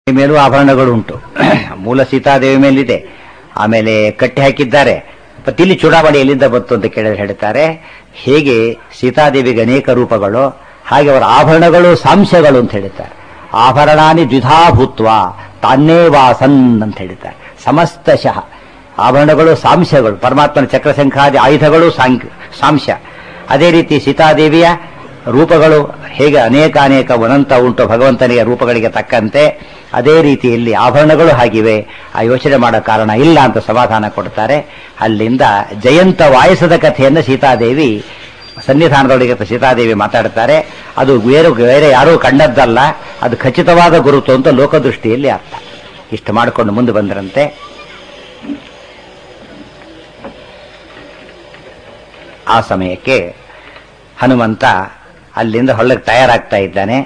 ಮೇಲೂ ಆಭರಣಗಳು ಉಂಟು ಮೂಲ ಸೀತಾದೇವಿ ಮೇಲಿದೆ ಆಮೇಲೆ ಕಟ್ಟಿ ಹಾಕಿದ್ದಾರೆ ಮತ್ತೆ ಇಲ್ಲಿ ಚೂಡಾವಣೆ ಎಲ್ಲಿಂದ ಬಂತು ಅಂತ ಕೇಳಿದ್ರೆ ಹೇಳ್ತಾರೆ ಹೇಗೆ ಸೀತಾದೇವಿಗೆ ಅನೇಕ ರೂಪಗಳು ಹಾಗೆ ಅವರ ಆಭರಣಗಳು ಸಾಂಶಗಳು ಅಂತ ಹೇಳ್ತಾರೆ ಆಭರಣಾನಿ ದ್ವಿಧಾಭೂತ್ವ ತಾನ್ನೇ ವಾಸನ್ ಅಂತ ಹೇಳ್ತಾರೆ ಸಮಸ್ತಶಃ ಆಭರಣಗಳು ಸಾಂಶಗಳು ಪರಮಾತ್ಮನ ಚಕ್ರಶಂಖಾದಿ ಆಯುಧಗಳು ಸಾಂಕ್ ಸಾಂಶ ಅದೇ ರೀತಿ ಸೀತಾದೇವಿಯ ರೂಪಗಳು ಹೇಗೆ ಅನೇಕ ಅನೇಕ ಅನಂತ ಉಂಟು ಭಗವಂತನಿಗೆ ರೂಪಗಳಿಗೆ ತಕ್ಕಂತೆ ಅದೇ ರೀತಿಯಲ್ಲಿ ಆಭರಣಗಳು ಹಾಗಿವೆ ಆ ಯೋಚನೆ ಮಾಡೋ ಕಾರಣ ಇಲ್ಲ ಅಂತ ಸಮಾಧಾನ ಕೊಡ್ತಾರೆ ಅಲ್ಲಿಂದ ಜಯಂತ ವಾಯಸದ ಕಥೆಯನ್ನು ಸೀತಾದೇವಿ ಸನ್ನಿಧಾನದೊಳಗೆ ಸೀತಾದೇವಿ ಮಾತಾಡ್ತಾರೆ ಅದು ಬೇರೆ ಬೇರೆ ಯಾರೂ ಕಂಡದ್ದಲ್ಲ ಅದು ಖಚಿತವಾದ ಗುರುತು ಅಂತ ಲೋಕದೃಷ್ಟಿಯಲ್ಲಿ ಅರ್ಥ ಇಷ್ಟು ಮಾಡಿಕೊಂಡು ಮುಂದೆ ಬಂದರಂತೆ ಆ ಸಮಯಕ್ಕೆ ಹನುಮಂತ ಅಲ್ಲಿಂದ ಹೊಳ್ಳಕ್ಕೆ ತಯಾರಾಗ್ತಾ ಇದ್ದಾನೆ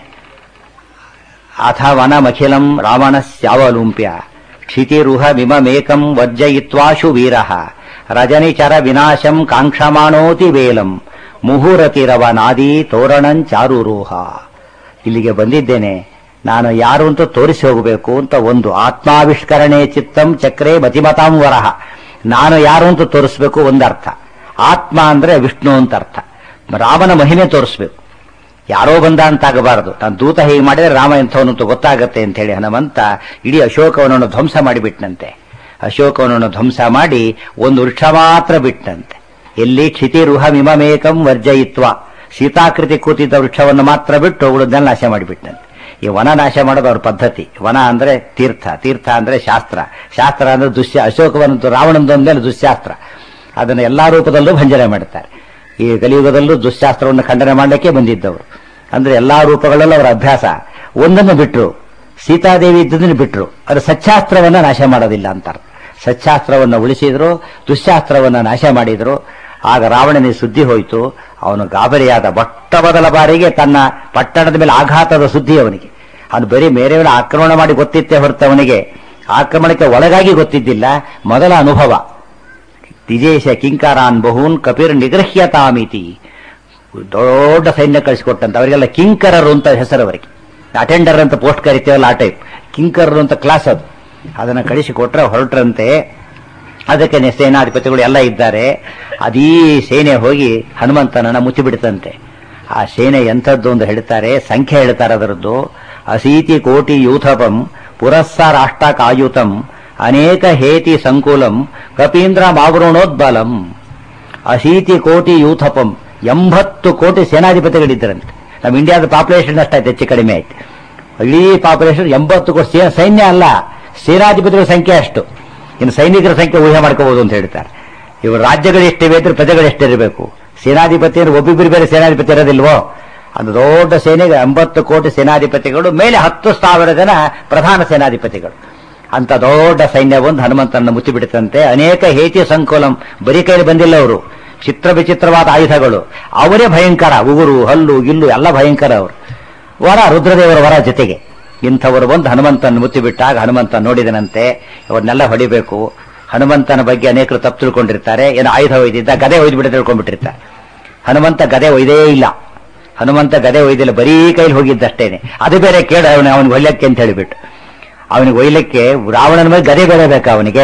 ಅಥ ವನಮಖಿಲಂ ರಾವಣಸ್ಯಾವಲುಂಪ್ಯ ಕ್ಷಿತಿರುಹ ಮಿಮಮೇಕಂ ವರ್ಜಯಿತ್ವಾಶು ವೀರಃ ರಜನಿಚರ ವಿನಾಶಂ ಕಾಂಕ್ಷಮಾಣೋತಿ ವೇಲಂ ಮುಹುರತಿರವ ನಾದಿ ತೋರಣಂಚಾರುರೋಹ ಇಲ್ಲಿಗೆ ಬಂದಿದ್ದೇನೆ ನಾನು ಯಾರು ಅಂತ ತೋರಿಸಿ ಹೋಗಬೇಕು ಅಂತ ಒಂದು ಆತ್ಮಾವಿಷ್ಕರಣೆ ಚಿತ್ತಂ ಚಕ್ರೇ ಮತಿಮತಾಂ ವರಹ ನಾನು ಯಾರು ಅಂತ ತೋರಿಸ್ಬೇಕು ಒಂದರ್ಥ ಆತ್ಮ ಅಂದ್ರೆ ವಿಷ್ಣು ಅಂತ ಅರ್ಥ ರಾಮನ ಮಹಿಮೆ ತೋರಿಸ್ಬೇಕು ಯಾರೋ ಬಂದ ಅಂತಾಗಬಾರದು ನಾನು ದೂತ ಹೀಗೆ ಮಾಡಿದ್ರೆ ರಾಮ ಎಂಥವನು ಅಂತ ಗೊತ್ತಾಗತ್ತೆ ಅಂತ ಹೇಳಿ ಹನುಮಂತ ಇಡೀ ಅಶೋಕವನನ್ನು ಧ್ವಂಸ ಮಾಡಿಬಿಟ್ನಂತೆ ಅಶೋಕವನನ್ನು ಧ್ವಂಸ ಮಾಡಿ ಒಂದು ವೃಕ್ಷ ಮಾತ್ರ ಬಿಟ್ಟಂತೆ ಎಲ್ಲಿ ಕ್ಷಿತಿರುಹ ಮಿಮಮೇಕಂ ವರ್ಜಯಿತ್ವ ಸೀತಾಕೃತಿ ಕೂತಿದ್ದ ವೃಕ್ಷವನ್ನು ಮಾತ್ರ ಬಿಟ್ಟು ಉಳಿದನ್ನ ನಾಶ ಮಾಡಿಬಿಟ್ಟಂತೆ ಈ ವನ ನಾಶ ಮಾಡೋದು ಅವ್ರ ಪದ್ಧತಿ ವನ ಅಂದ್ರೆ ತೀರ್ಥ ತೀರ್ಥ ಅಂದ್ರೆ ಶಾಸ್ತ್ರ ಶಾಸ್ತ್ರ ಅಂದ್ರೆ ದುಶ್ಯ ಅಶೋಕವನಂತೂ ರಾವಣಂದೊಂದ್ಮೇಲೆ ದುಶ್ಯಾಸ್ತ್ರ ಅದನ್ನು ಎಲ್ಲಾ ರೂಪದಲ್ಲೂ ಭಂಜನೆ ಮಾಡ್ತಾರೆ ಈ ಕಲಿಯುಗದಲ್ಲೂ ದುಶ್ಯಾಸ್ತ್ರವನ್ನು ಖಂಡನೆ ಮಾಡಲಿಕ್ಕೆ ಬಂದಿದ್ದವರು ಅಂದ್ರೆ ಎಲ್ಲಾ ರೂಪಗಳಲ್ಲೂ ಅವರ ಅಭ್ಯಾಸ ಒಂದನ್ನು ಬಿಟ್ರು ಸೀತಾದೇವಿ ಇದ್ದದನ್ನು ಬಿಟ್ರು ಅದು ಸಚ್ಚಾಸ್ತ್ರವನ್ನ ನಾಶ ಮಾಡೋದಿಲ್ಲ ಅಂತಾರೆ ಸಚ್ಚಾಸ್ತ್ರವನ್ನು ಉಳಿಸಿದ್ರು ದುಶ್ಯಾಸ್ತ್ರವನ್ನ ನಾಶ ಮಾಡಿದ್ರು ಆಗ ರಾವಣನಿಗೆ ಸುದ್ದಿ ಹೋಯಿತು ಅವನು ಗಾಬರಿಯಾದ ಮೊಟ್ಟ ಮೊದಲ ಬಾರಿಗೆ ತನ್ನ ಪಟ್ಟಣದ ಮೇಲೆ ಆಘಾತದ ಸುದ್ದಿ ಅವನಿಗೆ ಅವನು ಬರೀ ಮೇರೆಯವನ ಆಕ್ರಮಣ ಮಾಡಿ ಗೊತ್ತಿತ್ತೇ ಹೊರತು ಅವನಿಗೆ ಆಕ್ರಮಣಕ್ಕೆ ಒಳಗಾಗಿ ಗೊತ್ತಿದ್ದಿಲ್ಲ ಮೊದಲ ಅನುಭವ ತಿಜೇಶ ಕಿಂಕಾರಾನ್ ಬಹೂನ್ ಕಪಿರ್ ನಿಗ್ರಹ್ಯತಾಮಿತಿ ದೊಡ್ಡ ಸೈನ್ಯ ಕಳಿಸಿಕೊಟ್ಟಂತ ಅವರಿಗೆಲ್ಲ ಕಿಂಕರರು ಅಂತ ಹೆಸರು ಅವರಿಗೆ ಅಟೆಂಡರ್ ಅಂತ ಪೋಸ್ಟ್ ಕರಿತೇವಲ್ಲ ಆ ಟೈಪ್ ಕಿಂಕರರು ಅಂತ ಕ್ಲಾಸ್ ಅದು ಅದನ್ನ ಕಳಿಸಿಕೊಟ್ರೆ ಹೊರಟ್ರಂತೆ ಅದಕ್ಕೆ ಸೇನಾಧಿಪತಿಗಳು ಎಲ್ಲ ಇದ್ದಾರೆ ಅದೀ ಸೇನೆ ಹೋಗಿ ಹನುಮಂತನನ್ನ ಮುಚ್ಚಿಬಿಡ್ತಂತೆ ಆ ಸೇನೆ ಎಂಥದ್ದು ಅಂತ ಹೇಳ್ತಾರೆ ಸಂಖ್ಯೆ ಹೇಳ್ತಾರೆ ಅದರದ್ದು ಅಸೀತಿ ಕೋಟಿ ಯೂಥಪಂ ಪುರಸ್ಸರಾಷ್ಟಾಕಾಯುತಂ ಅನೇಕ ಹೇತಿ ಸಂಕುಲಂ ಕಪೀಂದ್ರ ಮಾವೃಣೋದ್ಬಲಂ ಅಶೀತಿ ಕೋಟಿ ಯೂಥಪಂ ಎಂಬತ್ತು ಕೋಟಿ ಸೇನಾಧಿಪತಿಗಳಿದ್ದರಂತೆ ನಮ್ಮ ಇಂಡಿಯಾದ ಪಾಪ್ಯುಲೇಷನ್ ಅಷ್ಟಾಯ್ತು ಹೆಚ್ಚು ಕಡಿಮೆ ಆಯ್ತು ಇಡೀ ಪಾಪ್ಯುಲೇಷನ್ ಎಂಬತ್ತು ಕೋಟಿ ಸೇ- ಸೈನ್ಯ ಅಲ್ಲ ಸೇನಾಧಿಪತಿಗಳ ಸಂಖ್ಯೆ ಅಷ್ಟು ಇನ್ನು ಸೈನಿಕರ ಸಂಖ್ಯೆ ಊಹೆ ಮಾಡ್ಕೋಬಹುದು ಅಂತ ಹೇಳ್ತಾರೆ ಇವರು ರಾಜ್ಯಗಳು ಎಷ್ಟಿವೆ ಅಂದ್ರೆ ಪ್ರಜೆಗಳು ಎಷ್ಟಿರಬೇಕು ಸೇನಾಧಿಪತಿ ಅಂದ್ರೆ ಒಬ್ಬಿಬ್ಬರು ಬೇರೆ ಸೇನಾಧಿಪತಿ ಇರೋದಿಲ್ವೋ ಅದು ದೊಡ್ಡ ಸೇನೆಗೆ ಎಂಬತ್ತು ಕೋಟಿ ಸೇನಾಧಿಪತಿಗಳು ಮೇಲೆ ಹತ್ತು ಸಾವಿರ ಜನ ಪ್ರಧಾನ ಸೇನಾಧಿಪತಿಗಳು ಅಂತ ದೊಡ್ಡ ಸೈನ್ಯ ಒಂದು ಹನುಮಂತನ ಮುಚ್ಚಿಬಿಡುತ್ತಂತೆ ಅನೇಕ ಹೇತಿ ಸಂಕುಲಂ ಬರೀ ಕೈಲಿ ಬಂದಿಲ್ಲ ಅವರು ಚಿತ್ರ ವಿಚಿತ್ರವಾದ ಆಯುಧಗಳು ಅವರೇ ಭಯಂಕರ ಉಗುರು ಹಲ್ಲು ಗಿಲ್ಲು ಎಲ್ಲ ಭಯಂಕರ ಅವರು ವರ ರುದ್ರದೇವರ ವರ ಜೊತೆಗೆ ಇಂಥವರು ಬಂದು ಹನುಮಂತನ ಮುಚ್ಚಿಬಿಟ್ಟಾಗ ಹನುಮಂತ ನೋಡಿದನಂತೆ ಅವ್ರನ್ನೆಲ್ಲ ಹೊಡಿಬೇಕು ಹನುಮಂತನ ಬಗ್ಗೆ ಅನೇಕರು ತಪ್ಪು ತಿಳ್ಕೊಂಡಿರ್ತಾರೆ ಏನೋ ಆಯುಧ ಒಯ್ದಿದ್ದ ಗದೆ ಒಯ್ದು ಬಿಡ ತಿಳ್ಕೊಂಡ್ಬಿಟ್ಟಿರ್ತಾರೆ ಹನುಮಂತ ಗದೆ ಒಯ್ದೇ ಇಲ್ಲ ಹನುಮಂತ ಗದೆ ಒಯ್ದಿಲ್ಲ ಬರೀ ಕೈಲಿ ಹೋಗಿದ್ದಷ್ಟೇನೆ ಅದು ಬೇರೆ ಕೇಳ ಅವನ ಅವನಿಗೆ ಒಯ್ಯಕ್ಕೆ ಅಂತ ಹೇಳಿಬಿಟ್ಟು ಅವನಿಗೆ ಒಯ್ಯಲಿಕ್ಕೆ ರಾವಣನ ಮೇಲೆ ಗದೆ ಬೇರೆ ಬೇಕಾ ಅವನಿಗೆ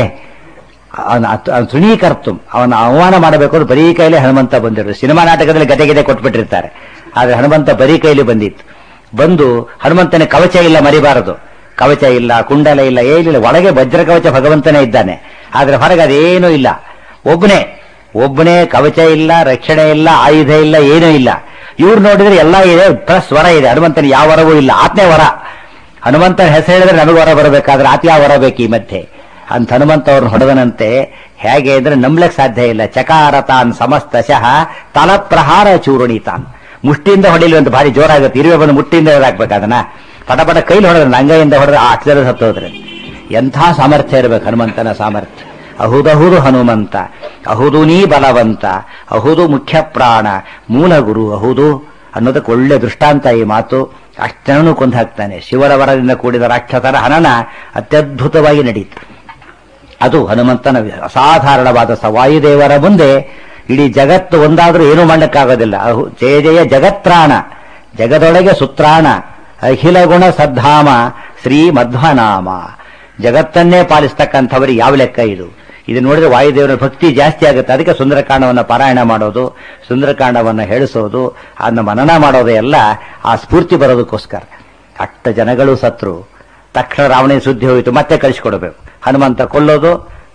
ಅವನ ತೃಣೀಕರ್ತು ಅವನ ಅವಮಾನ ಮಾಡಬೇಕು ಅಂದ್ರೆ ಬರೀ ಕೈಲಿ ಹನುಮಂತ ಬಂದಿರು ಸಿನಿಮಾ ನಾಟಕದಲ್ಲಿ ಗದೆ ಗದೆ ಕೊಟ್ಬಿಟ್ಟಿರ್ತಾರೆ ಆದ್ರೆ ಹನುಮಂತ ಬರೀ ಕೈಲಿ ಬಂದಿತ್ತು ಬಂದು ಹನುಮಂತನ ಕವಚ ಇಲ್ಲ ಮರಿಬಾರದು ಕವಚ ಇಲ್ಲ ಕುಂಡಲ ಇಲ್ಲ ಏನಿಲ್ಲ ಒಳಗೆ ವಜ್ರ ಕವಚ ಭಗವಂತನೇ ಇದ್ದಾನೆ ಆದ್ರೆ ಹೊರಗೆ ಅದೇನೂ ಇಲ್ಲ ಒಬ್ಬನೇ ಒಬ್ಬನೇ ಕವಚ ಇಲ್ಲ ರಕ್ಷಣೆ ಇಲ್ಲ ಆಯುಧ ಇಲ್ಲ ಏನೂ ಇಲ್ಲ ಇವ್ರು ನೋಡಿದ್ರೆ ಎಲ್ಲ ಇದೆ ಪ್ಲಸ್ ವರ ಇದೆ ಹನುಮಂತನ ಯಾವ ವರವೂ ಇಲ್ಲ ಆತ್ನೇ ವರ ಹನುಮಂತನ ಹೆಸರು ಹೇಳಿದ್ರೆ ನಮಗೆ ವರ ಬರಬೇಕಾದ್ರೆ ಆತ ಯಾವ ವರ ಬೇಕು ಈ ಮಧ್ಯೆ ಅಂತ ಹನುಮಂತ ಅವ್ರನ್ನ ಹೊಡೆದನಂತೆ ಹೇಗೆ ಅಂದ್ರೆ ನಂಬ್ಲಕ್ ಸಾಧ್ಯ ಇಲ್ಲ ಚಕಾರ ತಾನ್ ಸಮಸ್ತಶಃ ತಲಪ್ರಹಾರ ಚೂರುಣಿ ತಾನ್ ಮುಷ್ಟಿಯಿಂದ ಹೊಡಿಲಿ ಅಂತ ಭಾರಿ ಜೋರಾಗುತ್ತೆ ಇರುವೆ ಬಂದು ಮುಷ್ಟಿಯಿಂದ ಹಾಕ್ಬೇಕು ಅದನ್ನ ಪಟ ಪಟ ಕೈಲಿ ಹೊಡೆದ್ರೆ ಅಂಗೈಯಿಂದ ಹೊಡೆದ್ರೆ ಆ ಅಕ್ಷರ ಸತ್ತೋದ್ರೆ ಎಂಥ ಸಾಮರ್ಥ್ಯ ಇರಬೇಕು ಹನುಮಂತನ ಸಾಮರ್ಥ್ಯ ಅಹುದಹುದು ಹನುಮಂತ ಅಹುದು ನೀ ಬಲವಂತ ಅಹುದು ಮುಖ್ಯ ಪ್ರಾಣ ಮೂಲ ಗುರು ಅಹುದು ಅನ್ನೋದಕ್ಕೆ ಒಳ್ಳೆ ದೃಷ್ಟಾಂತ ಈ ಮಾತು ಅಷ್ಟನ್ನು ಕೊಂದು ಹಾಕ್ತಾನೆ ಶಿವರ ವರದಿಂದ ಕೂಡಿದ ರಾಕ್ಷಸರ ಹನನ ಅತ್ಯದ್ಭುತವಾಗಿ ನಡೆಯಿತು ಅದು ಹನುಮಂತನ ಅಸಾಧಾರಣವಾದ ಸ ವಾಯುದೇವರ ಮುಂದೆ ಇಡೀ ಜಗತ್ತು ಒಂದಾದ್ರೂ ಏನೂ ಮಾಡಕ್ಕಾಗೋದಿಲ್ಲ ಅಹು ಜಯ ಜಯ ಜಗತ್ರಾಣ ಜಗದೊಳಗೆ ಸುತ್ರಾಣ ಅಖಿಲ ಗುಣ ಸದ್ಧಾಮ ಶ್ರೀ ಮಧ್ವನಾಮ ಜಗತ್ತನ್ನೇ ಪಾಲಿಸ್ತಕ್ಕಂಥವರಿಗೆ ಯಾವ ಲೆಕ್ಕ ಇದು ಇದು ನೋಡಿದ್ರೆ ವಾಯುದೇವರ ಭಕ್ತಿ ಜಾಸ್ತಿ ಆಗುತ್ತೆ ಅದಕ್ಕೆ ಸುಂದರಕಾಂಡವನ್ನು ಪಾರಾಯಣ ಮಾಡೋದು ಸುಂದರಕಾಂಡವನ್ನು ಹೇಳಿಸೋದು ಅದನ್ನ ಮನನ ಮಾಡೋದು ಎಲ್ಲ ಆ ಸ್ಫೂರ್ತಿ ಬರೋದಕ್ಕೋಸ್ಕರ ಅಷ್ಟ ಜನಗಳು ಸತ್ರು ತಕ್ಷಣ ರಾವಣನ ಸುದ್ದಿ ಹೋಯಿತು ಮತ್ತೆ ಕಳಿಸ್ಕೊಡ್ಬೇಕು ಹನುಮಂತ ಕೊಲ್ಲೋದು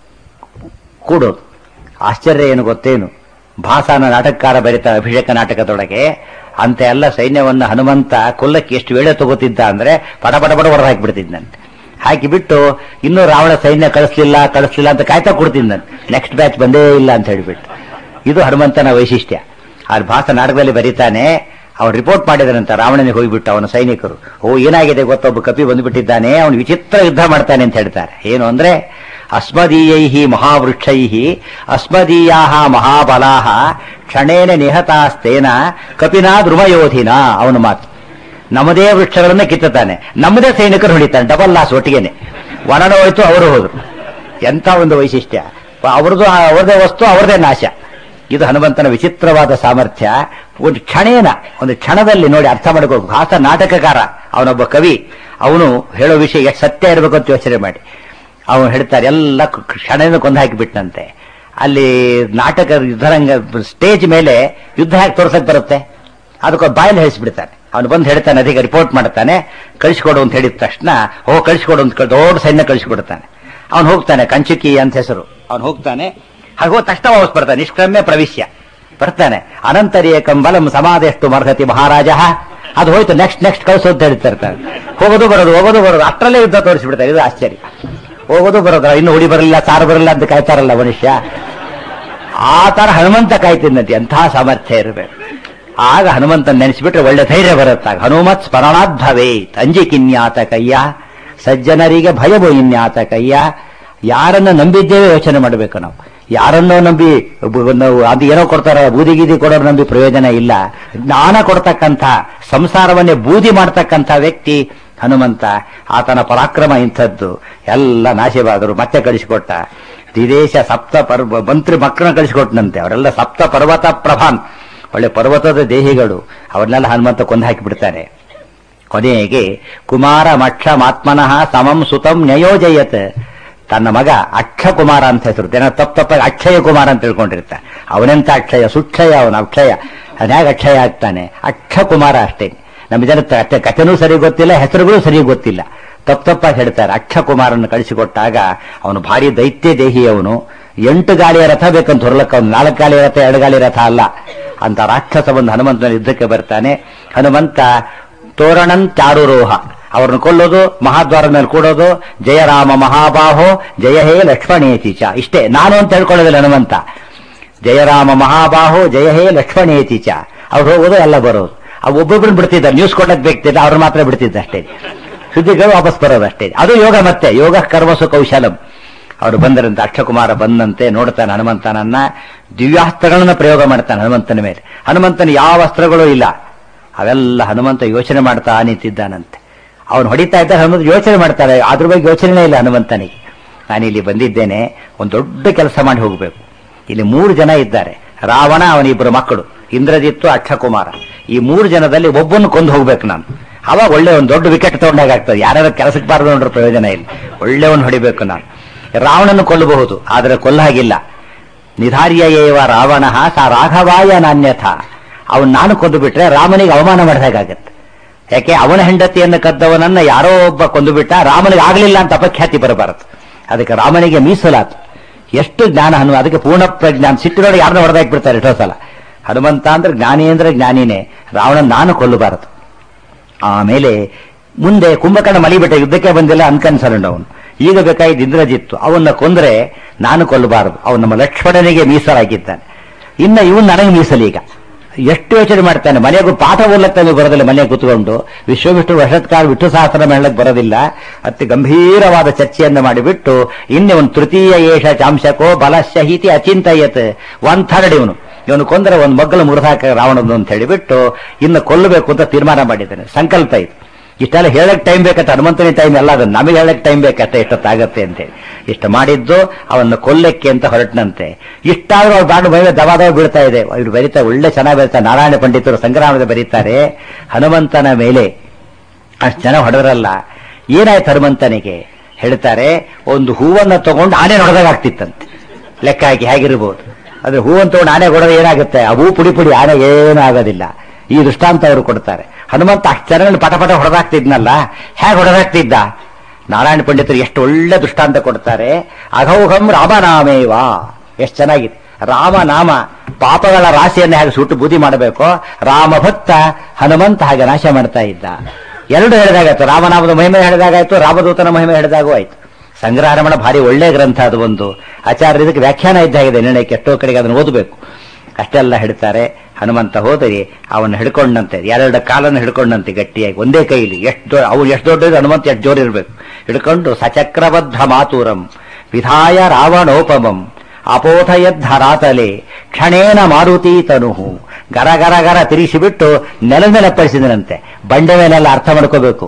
ಕೂಡೋದು ಆಶ್ಚರ್ಯ ಏನು ಗೊತ್ತೇನು ಭಾಸಾನ ನಾಟಕಕಾರ ಬರೀತಾರೆ ಅಭಿಷೇಕ ನಾಟಕದೊಳಗೆ ಅಂತ ಎಲ್ಲ ಸೈನ್ಯವನ್ನ ಹನುಮಂತ ಕೊಲ್ಲಕ್ಕೆ ಎಷ್ಟು ವೇಳೆ ತಗೋತಿದ್ದ ಅಂದ್ರೆ ಪಟ ಪಟ ಪಟ ಹೊಡೆದು ಹಾಕಿಬಿಡ್ತಿದ್ದಂತೆ ಹಾಕಿಬಿಟ್ಟು ಇನ್ನೂ ರಾವಣ ಸೈನ್ಯ ಕಳಿಸ್ಲಿಲ್ಲ ಕಳಿಸ್ಲಿಲ್ಲ ಅಂತ ಕಾಯ್ತಾ ಕೊಡ್ತಿದ್ದಂತೆ ನೆಕ್ಸ್ಟ್ ಬ್ಯಾಚ್ ಬಂದೇ ಇಲ್ಲ ಅಂತ ಹೇಳಿಬಿಟ್ಟು ಇದು ಹನುಮಂತನ ವೈಶಿಷ್ಟ್ಯ ಆ ಭಾಸ ನಾಟಕದಲ್ಲಿ ಬರೀತಾನೆ ಅವನು ರಿಪೋರ್ಟ್ ಮಾಡಿದನಂತ ರಾವಣನಿಗೆ ಹೋಗ್ಬಿಟ್ಟು ಅವನ ಸೈನಿಕರು ಓ ಏನಾಗಿದೆ ಗೊತ್ತೊಬ್ಬ ಕಪಿ ಬಂದುಬಿಟ್ಟಿದ್ದಾನೆ ಅವನು ವಿಚಿತ್ರ ಯುದ್ಧ ಮಾಡ್ತಾನೆ ಅಂತ ಹೇಳ್ತಾರೆ ಏನು ಅಂದ್ರೆ ಅಸ್ಮದೀಯೈ ಮಹಾವೃಕ್ಷೈ ಅಸ್ಮದೀಯಾ ಮಹಾಬಲಾ ಕ್ಷಣೇನ ನಿಹತಾಸ್ತೇನ ಕಪಿನಾ ಧ್ರುವಯೋಧಿನ ಅವನ ಮಾತು ನಮ್ಮದೇ ವೃಕ್ಷಗಳನ್ನ ಕಿತ್ತುತ್ತಾನೆ ನಮ್ಮದೇ ಸೈನಿಕರು ಹೊಡಿತಾನೆ ಡಬಲ್ ಲಾಸ್ ಒಟ್ಟಿಗೆನೆ ಒಣನ ಹೋಯ್ತು ಅವರು ಹೋದ್ರು ಎಂಥ ಒಂದು ವೈಶಿಷ್ಟ್ಯ ಅವ್ರದ್ದು ಅವ್ರದೇ ವಸ್ತು ಅವ್ರದೇ ನಾಶ ಇದು ಹನುಮಂತನ ವಿಚಿತ್ರವಾದ ಸಾಮರ್ಥ್ಯ ಒಂದು ಕ್ಷಣೇನ ಒಂದು ಕ್ಷಣದಲ್ಲಿ ನೋಡಿ ಅರ್ಥ ಮಾಡ್ಕೋಬೇಕು ಭಾಸ ನಾಟಕಕಾರ ಅವನೊಬ್ಬ ಕವಿ ಅವನು ಹೇಳೋ ವಿಷಯ ಎಷ್ಟು ಸತ್ಯ ಇರಬೇಕು ಅಂತ ಯೋಚನೆ ಮಾಡಿ ಅವನು ಹೇಳ್ತಾರೆ ಎಲ್ಲ ಕ್ಷಣದಿಂದ ಕೊಂದು ಹಾಕಿಬಿಟ್ಟಂತೆ ಅಲ್ಲಿ ನಾಟಕ ಯುದ್ಧರಂಗ ಸ್ಟೇಜ್ ಮೇಲೆ ಯುದ್ಧ ಹೇಗೆ ತೋರ್ಸಕ್ ಬರುತ್ತೆ ಅದಕ್ಕೆ ಬಾಯಲ್ಲಿ ಹೇಳಿಸ್ಬಿಡ್ತಾನೆ ಅವನು ಬಂದು ಹೇಳ್ತಾನೆ ಅದಕ್ಕೆ ರಿಪೋರ್ಟ್ ಮಾಡ್ತಾನೆ ಕಳಿಸ್ಕೊಡು ಅಂತ ಹೇಳಿದ ತಕ್ಷಣ ಹೋ ಕಳಿಸ್ಕೊಡು ಅಂತ ದೊಡ್ಡ ಸೈನ್ಯ ಕಳಿಸ್ಕೊಡ್ತಾನೆ ಅವನು ಹೋಗ್ತಾನೆ ಕಂಚುಕಿ ಅಂತ ಹೆಸರು ಅವನು ಹೋಗ್ತಾನೆ ಹಾಗೆ ಹೋದ ತಕ್ಷಣ ವಾಪಸ್ ಬರ್ತಾನೆ ನಿಷ್ಕ್ರಮ್ಯ ಪ್ರವಿಶ್ಯ ಬರ್ತಾನೆ ಅನಂತರಿಯಕಂ ಬಲಂ ಸಮಾಧೆಷ್ಟು ಮರ್ಹತಿ ಮಹಾರಾಜ ಅದು ಹೋಯ್ತು ನೆಕ್ಸ್ಟ್ ನೆಕ್ಸ್ಟ್ ಕಳಿಸು ಅಂತ ಹೇಳ್ತಾ ಇರ್ತಾರೆ ಹೋಗೋದು ಬರೋದು ಹೋಗೋದು ಬರೋದು ಅಷ್ಟರಲ್ಲೇ ಯುದ್ಧ ತೋರಿಸ್ಬಿಡ್ತಾರೆ ಇದು ಆಶ್ಚರ್ಯ ಹೋಗೋದು ಬರೋದು ಇನ್ನು ಹುಡಿ ಬರಲಿಲ್ಲ ಸಾರು ಬರಲಿಲ್ಲ ಅಂತ ಕಾಯ್ತಾರಲ್ಲ ಮನುಷ್ಯ ಆ ತರ ಹನುಮಂತ ಕಾಯ್ತಿದ್ದಂತೆ ಎಂತಹ ಸಾಮರ್ಥ್ಯ ಇರಬೇಕು ಆಗ ಹನುಮಂತ ನೆನೆಸಿಬಿಟ್ರೆ ಒಳ್ಳೆ ಧೈರ್ಯ ಬರುತ್ತಾಗ ಹನುಮತ್ ಸ್ಮರಣಾತ್ ಭವೇತ್ ಅಂಜಿಕಿನ್ಯಾತ ಕಯ್ಯ ಸಜ್ಜನರಿಗೆ ಭಯವು ಇನ್ಯಾತ ಕಯ್ಯ ಯಾರನ್ನ ನಂಬಿದ್ದೇವೆ ಯೋಚನೆ ಮಾಡಬೇಕು ನಾವು ಯಾರನ್ನೋ ನಂಬಿ ನಾವು ಅದು ಏನೋ ಕೊಡ್ತಾರ ಬೂದಿ ಗೀದಿ ಕೊಡೋರು ನಂಬಿ ಪ್ರಯೋಜನ ಇಲ್ಲ ಜ್ಞಾನ ಕೊಡ್ತಕ್ಕಂಥ ಸಂಸಾರವನ್ನೇ ಬೂದಿ ಮಾಡ್ತಕ್ಕಂಥ ವ್ಯಕ್ತಿ ಹನುಮಂತ ಆತನ ಪರಾಕ್ರಮ ಇಂಥದ್ದು ಎಲ್ಲ ನಾಶವಾದರು ಮತ್ತೆ ಕಳಿಸಿಕೊಟ್ಟ ವಿದೇಶ ಸಪ್ತ ಪರ್ವ ಮಂತ್ರಿ ಮಕ್ಕಳನ್ನ ಕಳಿಸಿಕೊಟ್ಟನಂತೆ ಅವರೆಲ್ಲ ಸಪ್ತ ಪರ್ವತ ಪ್ರಭಾನ್ ಒಳ್ಳೆ ಪರ್ವತದ ದೇಹಿಗಳು ಅವ್ರನ್ನೆಲ್ಲ ಹನುಮಂತ ಕೊಂದು ಹಾಕಿಬಿಡ್ತಾನೆ ಕೊನೆಗೆ ಕುಮಾರ ಮಕ್ಷ ಮಾತ್ಮನಃ ಸಮಂ ಸುತಂ ನ್ಯಯೋಜಯತ್ ತನ್ನ ಮಗ ಅಕ್ಷ ಕುಮಾರ ಅಂತ ಹೆಸರು ಜನ ತಪ್ಪ ತಪ್ಪಾಗಿ ಅಕ್ಷಯ ಕುಮಾರ ಅಂತ ತಿಳ್ಕೊಂಡಿರ್ತಾರೆ ಅವನೆಂತ ಅಕ್ಷಯ ಸುಕ್ಷಯ ಅವನ ಅಕ್ಷಯ ಅದ್ಯಾಗ ಅಕ್ಷಯ ಆಗ್ತಾನೆ ಅಕ್ಷ ಕುಮಾರ ಅಷ್ಟೇ ನಮ್ಮ ಜನ ಅಷ್ಟೇ ಕಥೆನೂ ಸರಿ ಗೊತ್ತಿಲ್ಲ ಹೆಸರುಗಳು ಸರಿ ಗೊತ್ತಿಲ್ಲ ತಪ್ಪು ತಪ್ಪಾಗಿ ಹೇಳ್ತಾರೆ ಅಕ್ಷ ಕುಮಾರನ್ನು ಕಳಿಸಿಕೊಟ್ಟಾಗ ಅವನು ಭಾರಿ ದೈತ್ಯ ದೇಹಿ ಅವನು ಎಂಟು ಗಾಳಿಯ ರಥ ಬೇಕಂತ ಹೊರಲಕ್ಕ ಅವನು ನಾಲ್ಕು ಗಾಳಿಯ ರಥ ಎರಡು ಗಾಳಿ ರಥ ಅಲ್ಲ ಅಂತ ರಾಕ್ಷಸ ಒಂದು ಹನುಮಂತನ ಯುದ್ಧಕ್ಕೆ ಬರ್ತಾನೆ ಹನುಮಂತ ತೋರಣನ್ ಚಾರುರೋಹ ಅವ್ರನ್ನ ಕೊಲ್ಲೋದು ಮಹಾದ್ವಾರದ ಮೇಲೆ ಕೂಡೋದು ಜಯರಾಮ ಮಹಾಬಾಹೋ ಜಯ ಹೇ ಲಕ್ಷ್ಮಣೇತಿ ಚ ಇಷ್ಟೇ ನಾನು ಅಂತ ಹೇಳ್ಕೊಳ್ಳೋದಿಲ್ಲ ಹನುಮಂತ ಜಯರಾಮ ಮಹಾಬಾಹೋ ಜಯ ಹೇ ಲಕ್ಷ್ಮಣೇತಿ ಚ ಅವ್ರು ಹೋಗೋದು ಎಲ್ಲ ಬರೋದು ಅವು ಒಬ್ಬೊಬ್ಬರನ್ನ ಬಿಡ್ತಿದ್ದಾರೆ ನ್ಯೂಸ್ ಕೊಡಕ್ ಬೇಕ್ತಿದ್ದ ಅವ್ರು ಮಾತ್ರ ಬಿಡ್ತಿದ್ದ ಅಷ್ಟೇ ಸುದ್ದಿಗಳು ವಾಪಸ್ ಬರೋದು ಅಷ್ಟೇ ಅದು ಯೋಗ ಮತ್ತೆ ಯೋಗ ಕರ್ಮಸು ಕೌಶಲಂ ಅವರು ಬಂದರಂತೆ ಅಕ್ಷಕುಮಾರ ಬಂದಂತೆ ನೋಡ್ತಾನೆ ಹನುಮಂತನನ್ನ ದಿವ್ಯಾಸ್ತ್ರಗಳನ್ನ ಪ್ರಯೋಗ ಮಾಡ್ತಾನೆ ಹನುಮಂತನ ಮೇಲೆ ಹನುಮಂತನ ಯಾವ ಅಸ್ತ್ರಗಳೂ ಇಲ್ಲ ಅವೆಲ್ಲ ಹನುಮಂತ ಯೋಚನೆ ಮಾಡ್ತಾ ನಿಂತಿದ್ದಾನಂತೆ ಅವನು ಹೊಡಿತಾ ಇದ್ದ ಹನುಮಂತ ಯೋಚನೆ ಮಾಡ್ತಾರೆ ಅದ್ರ ಬಗ್ಗೆ ಯೋಚನೆ ಇಲ್ಲ ಹನುಮಂತನಿಗೆ ನಾನು ಇಲ್ಲಿ ಬಂದಿದ್ದೇನೆ ಒಂದು ದೊಡ್ಡ ಕೆಲಸ ಮಾಡಿ ಹೋಗಬೇಕು ಇಲ್ಲಿ ಮೂರು ಜನ ಇದ್ದಾರೆ ರಾವಣ ಅವನಿಬ್ಬರು ಮಕ್ಕಳು ಇಂದ್ರಜಿತ್ತು ಅಕ್ಷಕುಮಾರ ಈ ಮೂರು ಜನದಲ್ಲಿ ಒಬ್ಬನ್ನು ಕೊಂದು ಹೋಗ್ಬೇಕು ನಾನು ಅವಾಗ ಒಳ್ಳೆ ಒಂದು ದೊಡ್ಡ ವಿಕೆಟ್ ತಗೊಂಡಾಗ ಆಗ್ತದೆ ಯಾರ್ಯಾರು ಕೆಲಸಕ್ಕೆ ಬಾರದು ನೋಡ್ರೆ ಪ್ರಯೋಜನ ಇಲ್ಲ ಒಳ್ಳೆಯವನು ಹೊಡಿಬೇಕು ನಾನು ರಾವಣನ್ನು ಕೊಲ್ಲಬಹುದು ಆದರೆ ಕೊಲ್ಲ ಹಾಗಿಲ್ಲ ನಿಧಾರ್ಯ ಏವ ರಾವಣ ಸಾ ರಾಘವಾಯ ನಾಣ್ಯಥ ಅವನು ನಾನು ಕೊಂದು ಬಿಟ್ರೆ ರಾಮನಿಗೆ ಅವಮಾನ ಮಾಡಿದಾಗತ್ತೆ ಯಾಕೆ ಅವನ ಹೆಂಡತಿಯನ್ನು ಕದ್ದವನನ್ನ ಯಾರೋ ಒಬ್ಬ ಕೊಂದು ಬಿಟ್ಟ ರಾಮನಿಗೆ ಆಗಲಿಲ್ಲ ಅಂತ ಅಪಖ್ಯಾತಿ ಬರಬಾರದು ಅದಕ್ಕೆ ರಾಮನಿಗೆ ಮೀಸಲಾತು ಎಷ್ಟು ಜ್ಞಾನ ಹನುಮ ಅದಕ್ಕೆ ಪೂರ್ಣ ಪ್ರಜ್ಞಾನ ಸಿಟ್ಟಿನೊಳಗೆ ಯಾರನ್ನ ಹೊಡೆದಾಕ್ಬಿಡ್ತಾರೆ ಎಷ್ಟೋ ಸಲ ಹನುಮಂತ ಅಂದ್ರೆ ಜ್ಞಾನಿ ಅಂದ್ರೆ ಜ್ಞಾನಿನೇ ರಾವಣ ನಾನು ಕೊಲ್ಲಬಾರದು ಆಮೇಲೆ ಮುಂದೆ ಕುಂಭಕರ್ಣ ಮಲಿಬಿಟ್ಟ ಯುದ್ಧಕ್ಕೆ ಬಂದಿಲ್ಲ ಅನ್ಕನ್ಸರ್ಡ್ ಅವನು ಈಗ ಬೇಕಾಗಿದ್ದು ಇಂದ್ರಜಿತ್ತು ಅವನ್ನ ಕೊಂದ್ರೆ ನಾನು ಕೊಲ್ಲಬಾರದು ಅವನು ನಮ್ಮ ಲಕ್ಷ್ಮಣನಿಗೆ ಮೀಸಲಾಗಿದ್ದಾನೆ ಇನ್ನ ಇವನ್ ನನಗೆ ಮೀಸಲೀಗ ಎಷ್ಟು ಯೋಚನೆ ಮಾಡ್ತಾನೆ ಮನೆಗೂ ಪಾಠ ಓದ್ಲಕ್ಕೆ ಬರೋದಿಲ್ಲ ಮನೆಗೆ ಕೂತ್ಕೊಂಡು ವಿಶ್ವವಿಷ್ಣು ವಶತ್ಕಾಲ ವಿಷ್ಣು ಸಹಸ್ರ ಹೇಳಕ್ ಬರೋದಿಲ್ಲ ಅತಿ ಗಂಭೀರವಾದ ಚರ್ಚೆಯನ್ನು ಮಾಡಿಬಿಟ್ಟು ಇನ್ನೆ ಒಂದು ತೃತೀಯ ಏಷ ಚಾಂಶಕೋ ಬಲಶ್ಯ ಹೀತಿ ಅಚಿಂತಯತ್ ಒನ್ ಥರ್ಡ್ ಇವನು ಇವನು ಕೊಂದರೆ ಒಂದು ಮಗ್ಗಲು ಮುರಿದಾಕ ರಾವಣದ್ದು ಅಂತ ಹೇಳಿಬಿಟ್ಟು ಇನ್ನು ಕೊಲ್ಲಬೇಕು ಅಂತ ತೀರ್ಮಾನ ಮಾಡಿದ್ದಾನೆ ಸಂಕಲ್ಪ ಇದು ಇಷ್ಟೆಲ್ಲ ಹೇಳಕ್ ಟೈಮ್ ಬೇಕಂತ ಹನುಮಂತನ ಟೈಮ್ ಎಲ್ಲ ಅದು ನಮಗೆ ಹೇಳಕ್ ಟೈಮ್ ಬೇಕಂತ ಎಷ್ಟೊತ್ತಾಗತ್ತೆ ಅಂತೇಳಿ ಇಷ್ಟು ಮಾಡಿದ್ದು ಅವನ್ನ ಕೊಲ್ಲಕ್ಕೆ ಅಂತ ಹೊರಟನಂತೆ ಇಷ್ಟಾದ್ರೂ ಅವ್ರು ಬಾಂಡು ಮೈ ದವಾದವ ಬೀಳ್ತಾ ಇದೆ ಇವ್ರು ಬರೀತಾ ಒಳ್ಳೆ ಚೆನ್ನಾಗಿ ಬರೀತಾರೆ ನಾರಾಯಣ ಪಂಡಿತರು ಸಂಗ್ರಾಮದ ಬರೀತಾರೆ ಹನುಮಂತನ ಮೇಲೆ ಅಷ್ಟು ಜನ ಹೊಡೆದ್ರಲ್ಲ ಏನಾಯ್ತು ಹನುಮಂತನಿಗೆ ಹೇಳ್ತಾರೆ ಒಂದು ಹೂವನ್ನ ತಗೊಂಡು ಆನೆ ನೋಡಿದಾಗ ಆಗ್ತಿತ್ತಂತೆ ಲೆಕ್ಕ ಹಾಕಿ ಹೇಗಿರ್ಬೋದು ಆದ್ರೆ ಹೂವನ್ನು ತಗೊಂಡು ಆನೆ ಕೊಡೋದು ಏನಾಗುತ್ತೆ ಆ ಹೂ ಪುಡಿ ಪುಡಿ ಆನೆ ಏನೂ ಆಗೋದಿಲ್ಲ ಈ ದೃಷ್ಟಾಂತ ಅವರು ಕೊಡ್ತಾರೆ ಹನುಮಂತ ಅಷ್ಟು ಜನರಲ್ಲಿ ಪಟ ಪಟ ಹೊಡೆದಾಗ್ತಿದ್ನಲ್ಲ ಹೇಗೆ ಹೊಡೆದಾಗ್ತಿದ್ದ ನಾರಾಯಣ ಪಂಡಿತರು ಎಷ್ಟು ಒಳ್ಳೆ ದೃಷ್ಟಾಂತ ಕೊಡ್ತಾರೆ ಅಘೌಹಂ ರಾಮನಾಮೇವ ಎಷ್ಟು ಚೆನ್ನಾಗಿದೆ ರಾಮನಾಮ ಪಾಪಗಳ ರಾಶಿಯನ್ನು ಹೇಗೆ ಸುಟ್ಟು ಬೂದಿ ಮಾಡಬೇಕೋ ರಾಮಭಕ್ತ ಹನುಮಂತ ಹಾಗೆ ನಾಶ ಮಾಡ್ತಾ ಇದ್ದ ಎರಡು ಹೇಳಿದಾಗಾಯ್ತು ರಾಮನಾಮದ ಮಹಿಮೆ ಹೇಳಿದಾಗಾಯ್ತು ರಾಮದೂತನ ಮಹಿಮೆ ಹೇಳಿದಾಗೂ ಆಯ್ತು ಸಂಗ್ರಹರಮಣ ಭಾರಿ ಒಳ್ಳೆ ಗ್ರಂಥ ಅದು ಒಂದು ಆಚಾರ್ಯ ಇದಕ್ಕೆ ವ್ಯಾಖ್ಯಾನ ಇದ್ದಾಗಿದೆ ನಿರ್ಣಯಕ್ಕೆ ಎಷ್ಟೋ ಕಡೆಗೆ ಅದನ್ನು ಓದಬೇಕು ಅಷ್ಟೆಲ್ಲ ಹೇಳ್ತಾರೆ ಹನುಮಂತ ಹೋದರೆ ಅವನು ಹಿಡ್ಕೊಂಡಂತೆ ಎರಡು ಕಾಲನ್ನು ಹಿಡ್ಕೊಂಡಂತೆ ಗಟ್ಟಿಯಾಗಿ ಒಂದೇ ಕೈಲಿ ಎಷ್ಟು ಅವ್ರು ಎಷ್ಟು ದೊಡ್ಡ ಹನುಮಂತ ಎಷ್ಟು ಜೋರು ಇರಬೇಕು ಹಿಡ್ಕೊಂಡು ಸಚಕ್ರಬದ್ಧ ಮಾತುರಂ ವಿಧಾಯ ರಾವಣೋಪಮಂ ಅಪೋಧಯದ್ಧರಾತಲೆ ಕ್ಷಣೇನ ಮಾರುತಿ ತನುಹು ಗರ ಗರ ಗರ ತಿರುಗಿಸಿಬಿಟ್ಟು ನೆಲದ ಮೇಲೆ ಅಪ್ಪಳಿಸಿದನಂತೆ ಬಂಡೆ ಮೇಲೆಲ್ಲ ಅರ್ಥ ಮಾಡ್ಕೋಬೇಕು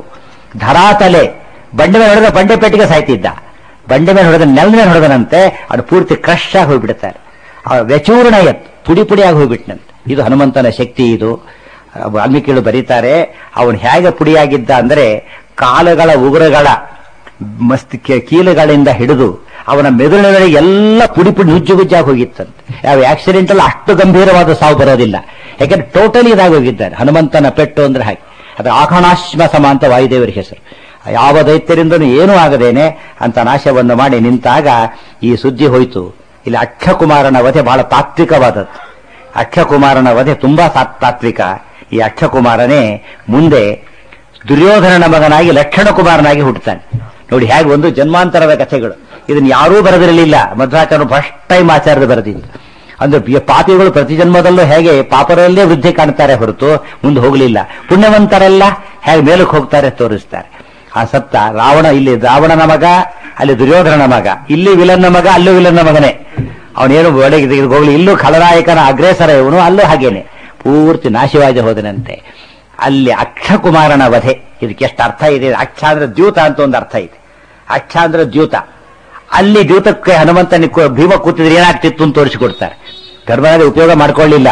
ಧರಾತಲೆ ಬಂಡೆ ಮೇಲೆ ಹೊಡೆದ ಬಂಡೆ ಪೆಟ್ಟಿಗೆ ಸಾಯ್ತಿದ್ದ ಬಂಡೆ ಮೇಲೆ ಹೊಡೆದ ನೆಲದ ಮೇಲೆ ಹೊಡೆದನಂತೆ ಅದು ಪೂರ್ತಿ ಕ್ರಶ್ ಆಗಿ ಹೋಗ್ಬಿಡ್ತಾರೆ ಆ ವ್ಯಚೂರ್ಣ ಎತ್ ಪುಡಿ ಪುಡಿಯಾಗಿ ಹೋಗ್ಬಿಟ್ನಂತೆ ಇದು ಹನುಮಂತನ ಶಕ್ತಿ ಇದು ವಾಲ್ಮೀಕಿಗಳು ಬರೀತಾರೆ ಅವನು ಹೇಗೆ ಪುಡಿಯಾಗಿದ್ದ ಅಂದ್ರೆ ಕಾಲುಗಳ ಉಗುರುಗಳ ಮಸ್ತ್ ಕೀಲುಗಳಿಂದ ಹಿಡಿದು ಅವನ ಮೆದುಳಿನೊಳಗೆ ಎಲ್ಲ ಪುಡಿ ಪುಡಿ ನುಜ್ಜು ಗುಜ್ಜಾಗಿ ಹೋಗಿತ್ತಂತೆ ಯಾವ ಆಕ್ಸಿಡೆಂಟ್ ಅಲ್ಲಿ ಅಷ್ಟು ಗಂಭೀರವಾದ ಸಾವು ಬರೋದಿಲ್ಲ ಯಾಕಂದ್ರೆ ಟೋಟಲಿ ಇದಾಗಿ ಹೋಗಿದ್ದಾರೆ ಹನುಮಂತನ ಪೆಟ್ಟು ಅಂದ್ರೆ ಹಾಗೆ ಅದು ಆಕಣಾಶ್ಮ ಸಮ ಅಂತ ವಾಯುದೇವರ ಹೆಸರು ಯಾವ ದೈತ್ಯರಿಂದನೂ ಏನೂ ಆಗದೇನೆ ಅಂತ ನಾಶವನ್ನು ಮಾಡಿ ನಿಂತಾಗ ಈ ಸುದ್ದಿ ಹೋಯಿತು ಇಲ್ಲಿ ಅಕ್ಷಕುಮಾರನ ವಧೆ ಬಹಳ ತಾತ್ವಿಕವಾದದ್ದು ಅಕ್ಷಕುಮಾರನ ವಧೆ ತುಂಬಾ ತಾತ್ವಿಕ ಈ ಅಕ್ಷಕುಮಾರನೇ ಮುಂದೆ ದುರ್ಯೋಧನನ ಮಗನಾಗಿ ಲಕ್ಷಣ ಕುಮಾರನಾಗಿ ಹುಟ್ಟುತ್ತಾನೆ ನೋಡಿ ಹೇಗೆ ಒಂದು ಜನ್ಮಾಂತರದ ಕಥೆಗಳು ಇದನ್ನು ಯಾರೂ ಬರೆದಿರಲಿಲ್ಲ ಮಧ್ವಾಚಾರ್ಯ ಫಸ್ಟ್ ಟೈಮ್ ಆಚಾರ್ಯರು ಬರೆದಿದ್ದು ಅಂದ್ರೆ ಪಾಪಿಗಳು ಪ್ರತಿ ಜನ್ಮದಲ್ಲೂ ಹೇಗೆ ಪಾಪರಲ್ಲೇ ವೃದ್ಧಿ ಕಾಣ್ತಾರೆ ಹೊರತು ಮುಂದೆ ಹೋಗಲಿಲ್ಲ ಪುಣ್ಯವಂತರೆಲ್ಲ ಹೇಗೆ ಮೇಲಕ್ಕೆ ಹೋಗ್ತಾರೆ ತೋರಿಸ್ತಾರೆ ಆ ಸತ್ತ ರಾವಣ ಇಲ್ಲಿ ರಾವಣನ ಮಗ ಅಲ್ಲಿ ದುರ್ಯೋಧನನ ಮಗ ಇಲ್ಲಿ ವಿಲನ್ನ ಮಗ ಅಲ್ಲೂ ವಿಲನ್ನ ಮಗನೇ ಅವನೇನು ಒಳಗೆ ಹೋಗ್ಲಿ ಇಲ್ಲೂ ಖಳನಾಯಕನ ಅಗ್ರೇಸರ ಇವನು ಅಲ್ಲೂ ಹಾಗೇನೆ ಪೂರ್ತಿ ನಾಶವಾಗಿ ಹೋದನಂತೆ ಅಲ್ಲಿ ಅಕ್ಷಕುಮಾರನ ವಧೆ ಇದಕ್ಕೆ ಎಷ್ಟು ಅರ್ಥ ಇದೆ ಅಕ್ಷ ಅಂದ್ರೆ ದ್ಯೂತ ಅಂತ ಒಂದು ಅರ್ಥ ಇದೆ ಅಕ್ಷ ಅಂದ್ರೆ ದ್ಯೂತ ಅಲ್ಲಿ ದ್ಯೂತಕ್ಕೆ ಹನುಮಂತನ ಭೀಮ ಕೂತಿದ್ರೆ ಏನಾಗ್ತಿತ್ತು ಅಂತ ತೋರಿಸಿಕೊಡ್ತಾರೆ ಗರ್ಭದಲ್ಲಿ ಉಪಯೋಗ ಮಾಡ್ಕೊಳ್ಳಿಲ್ಲ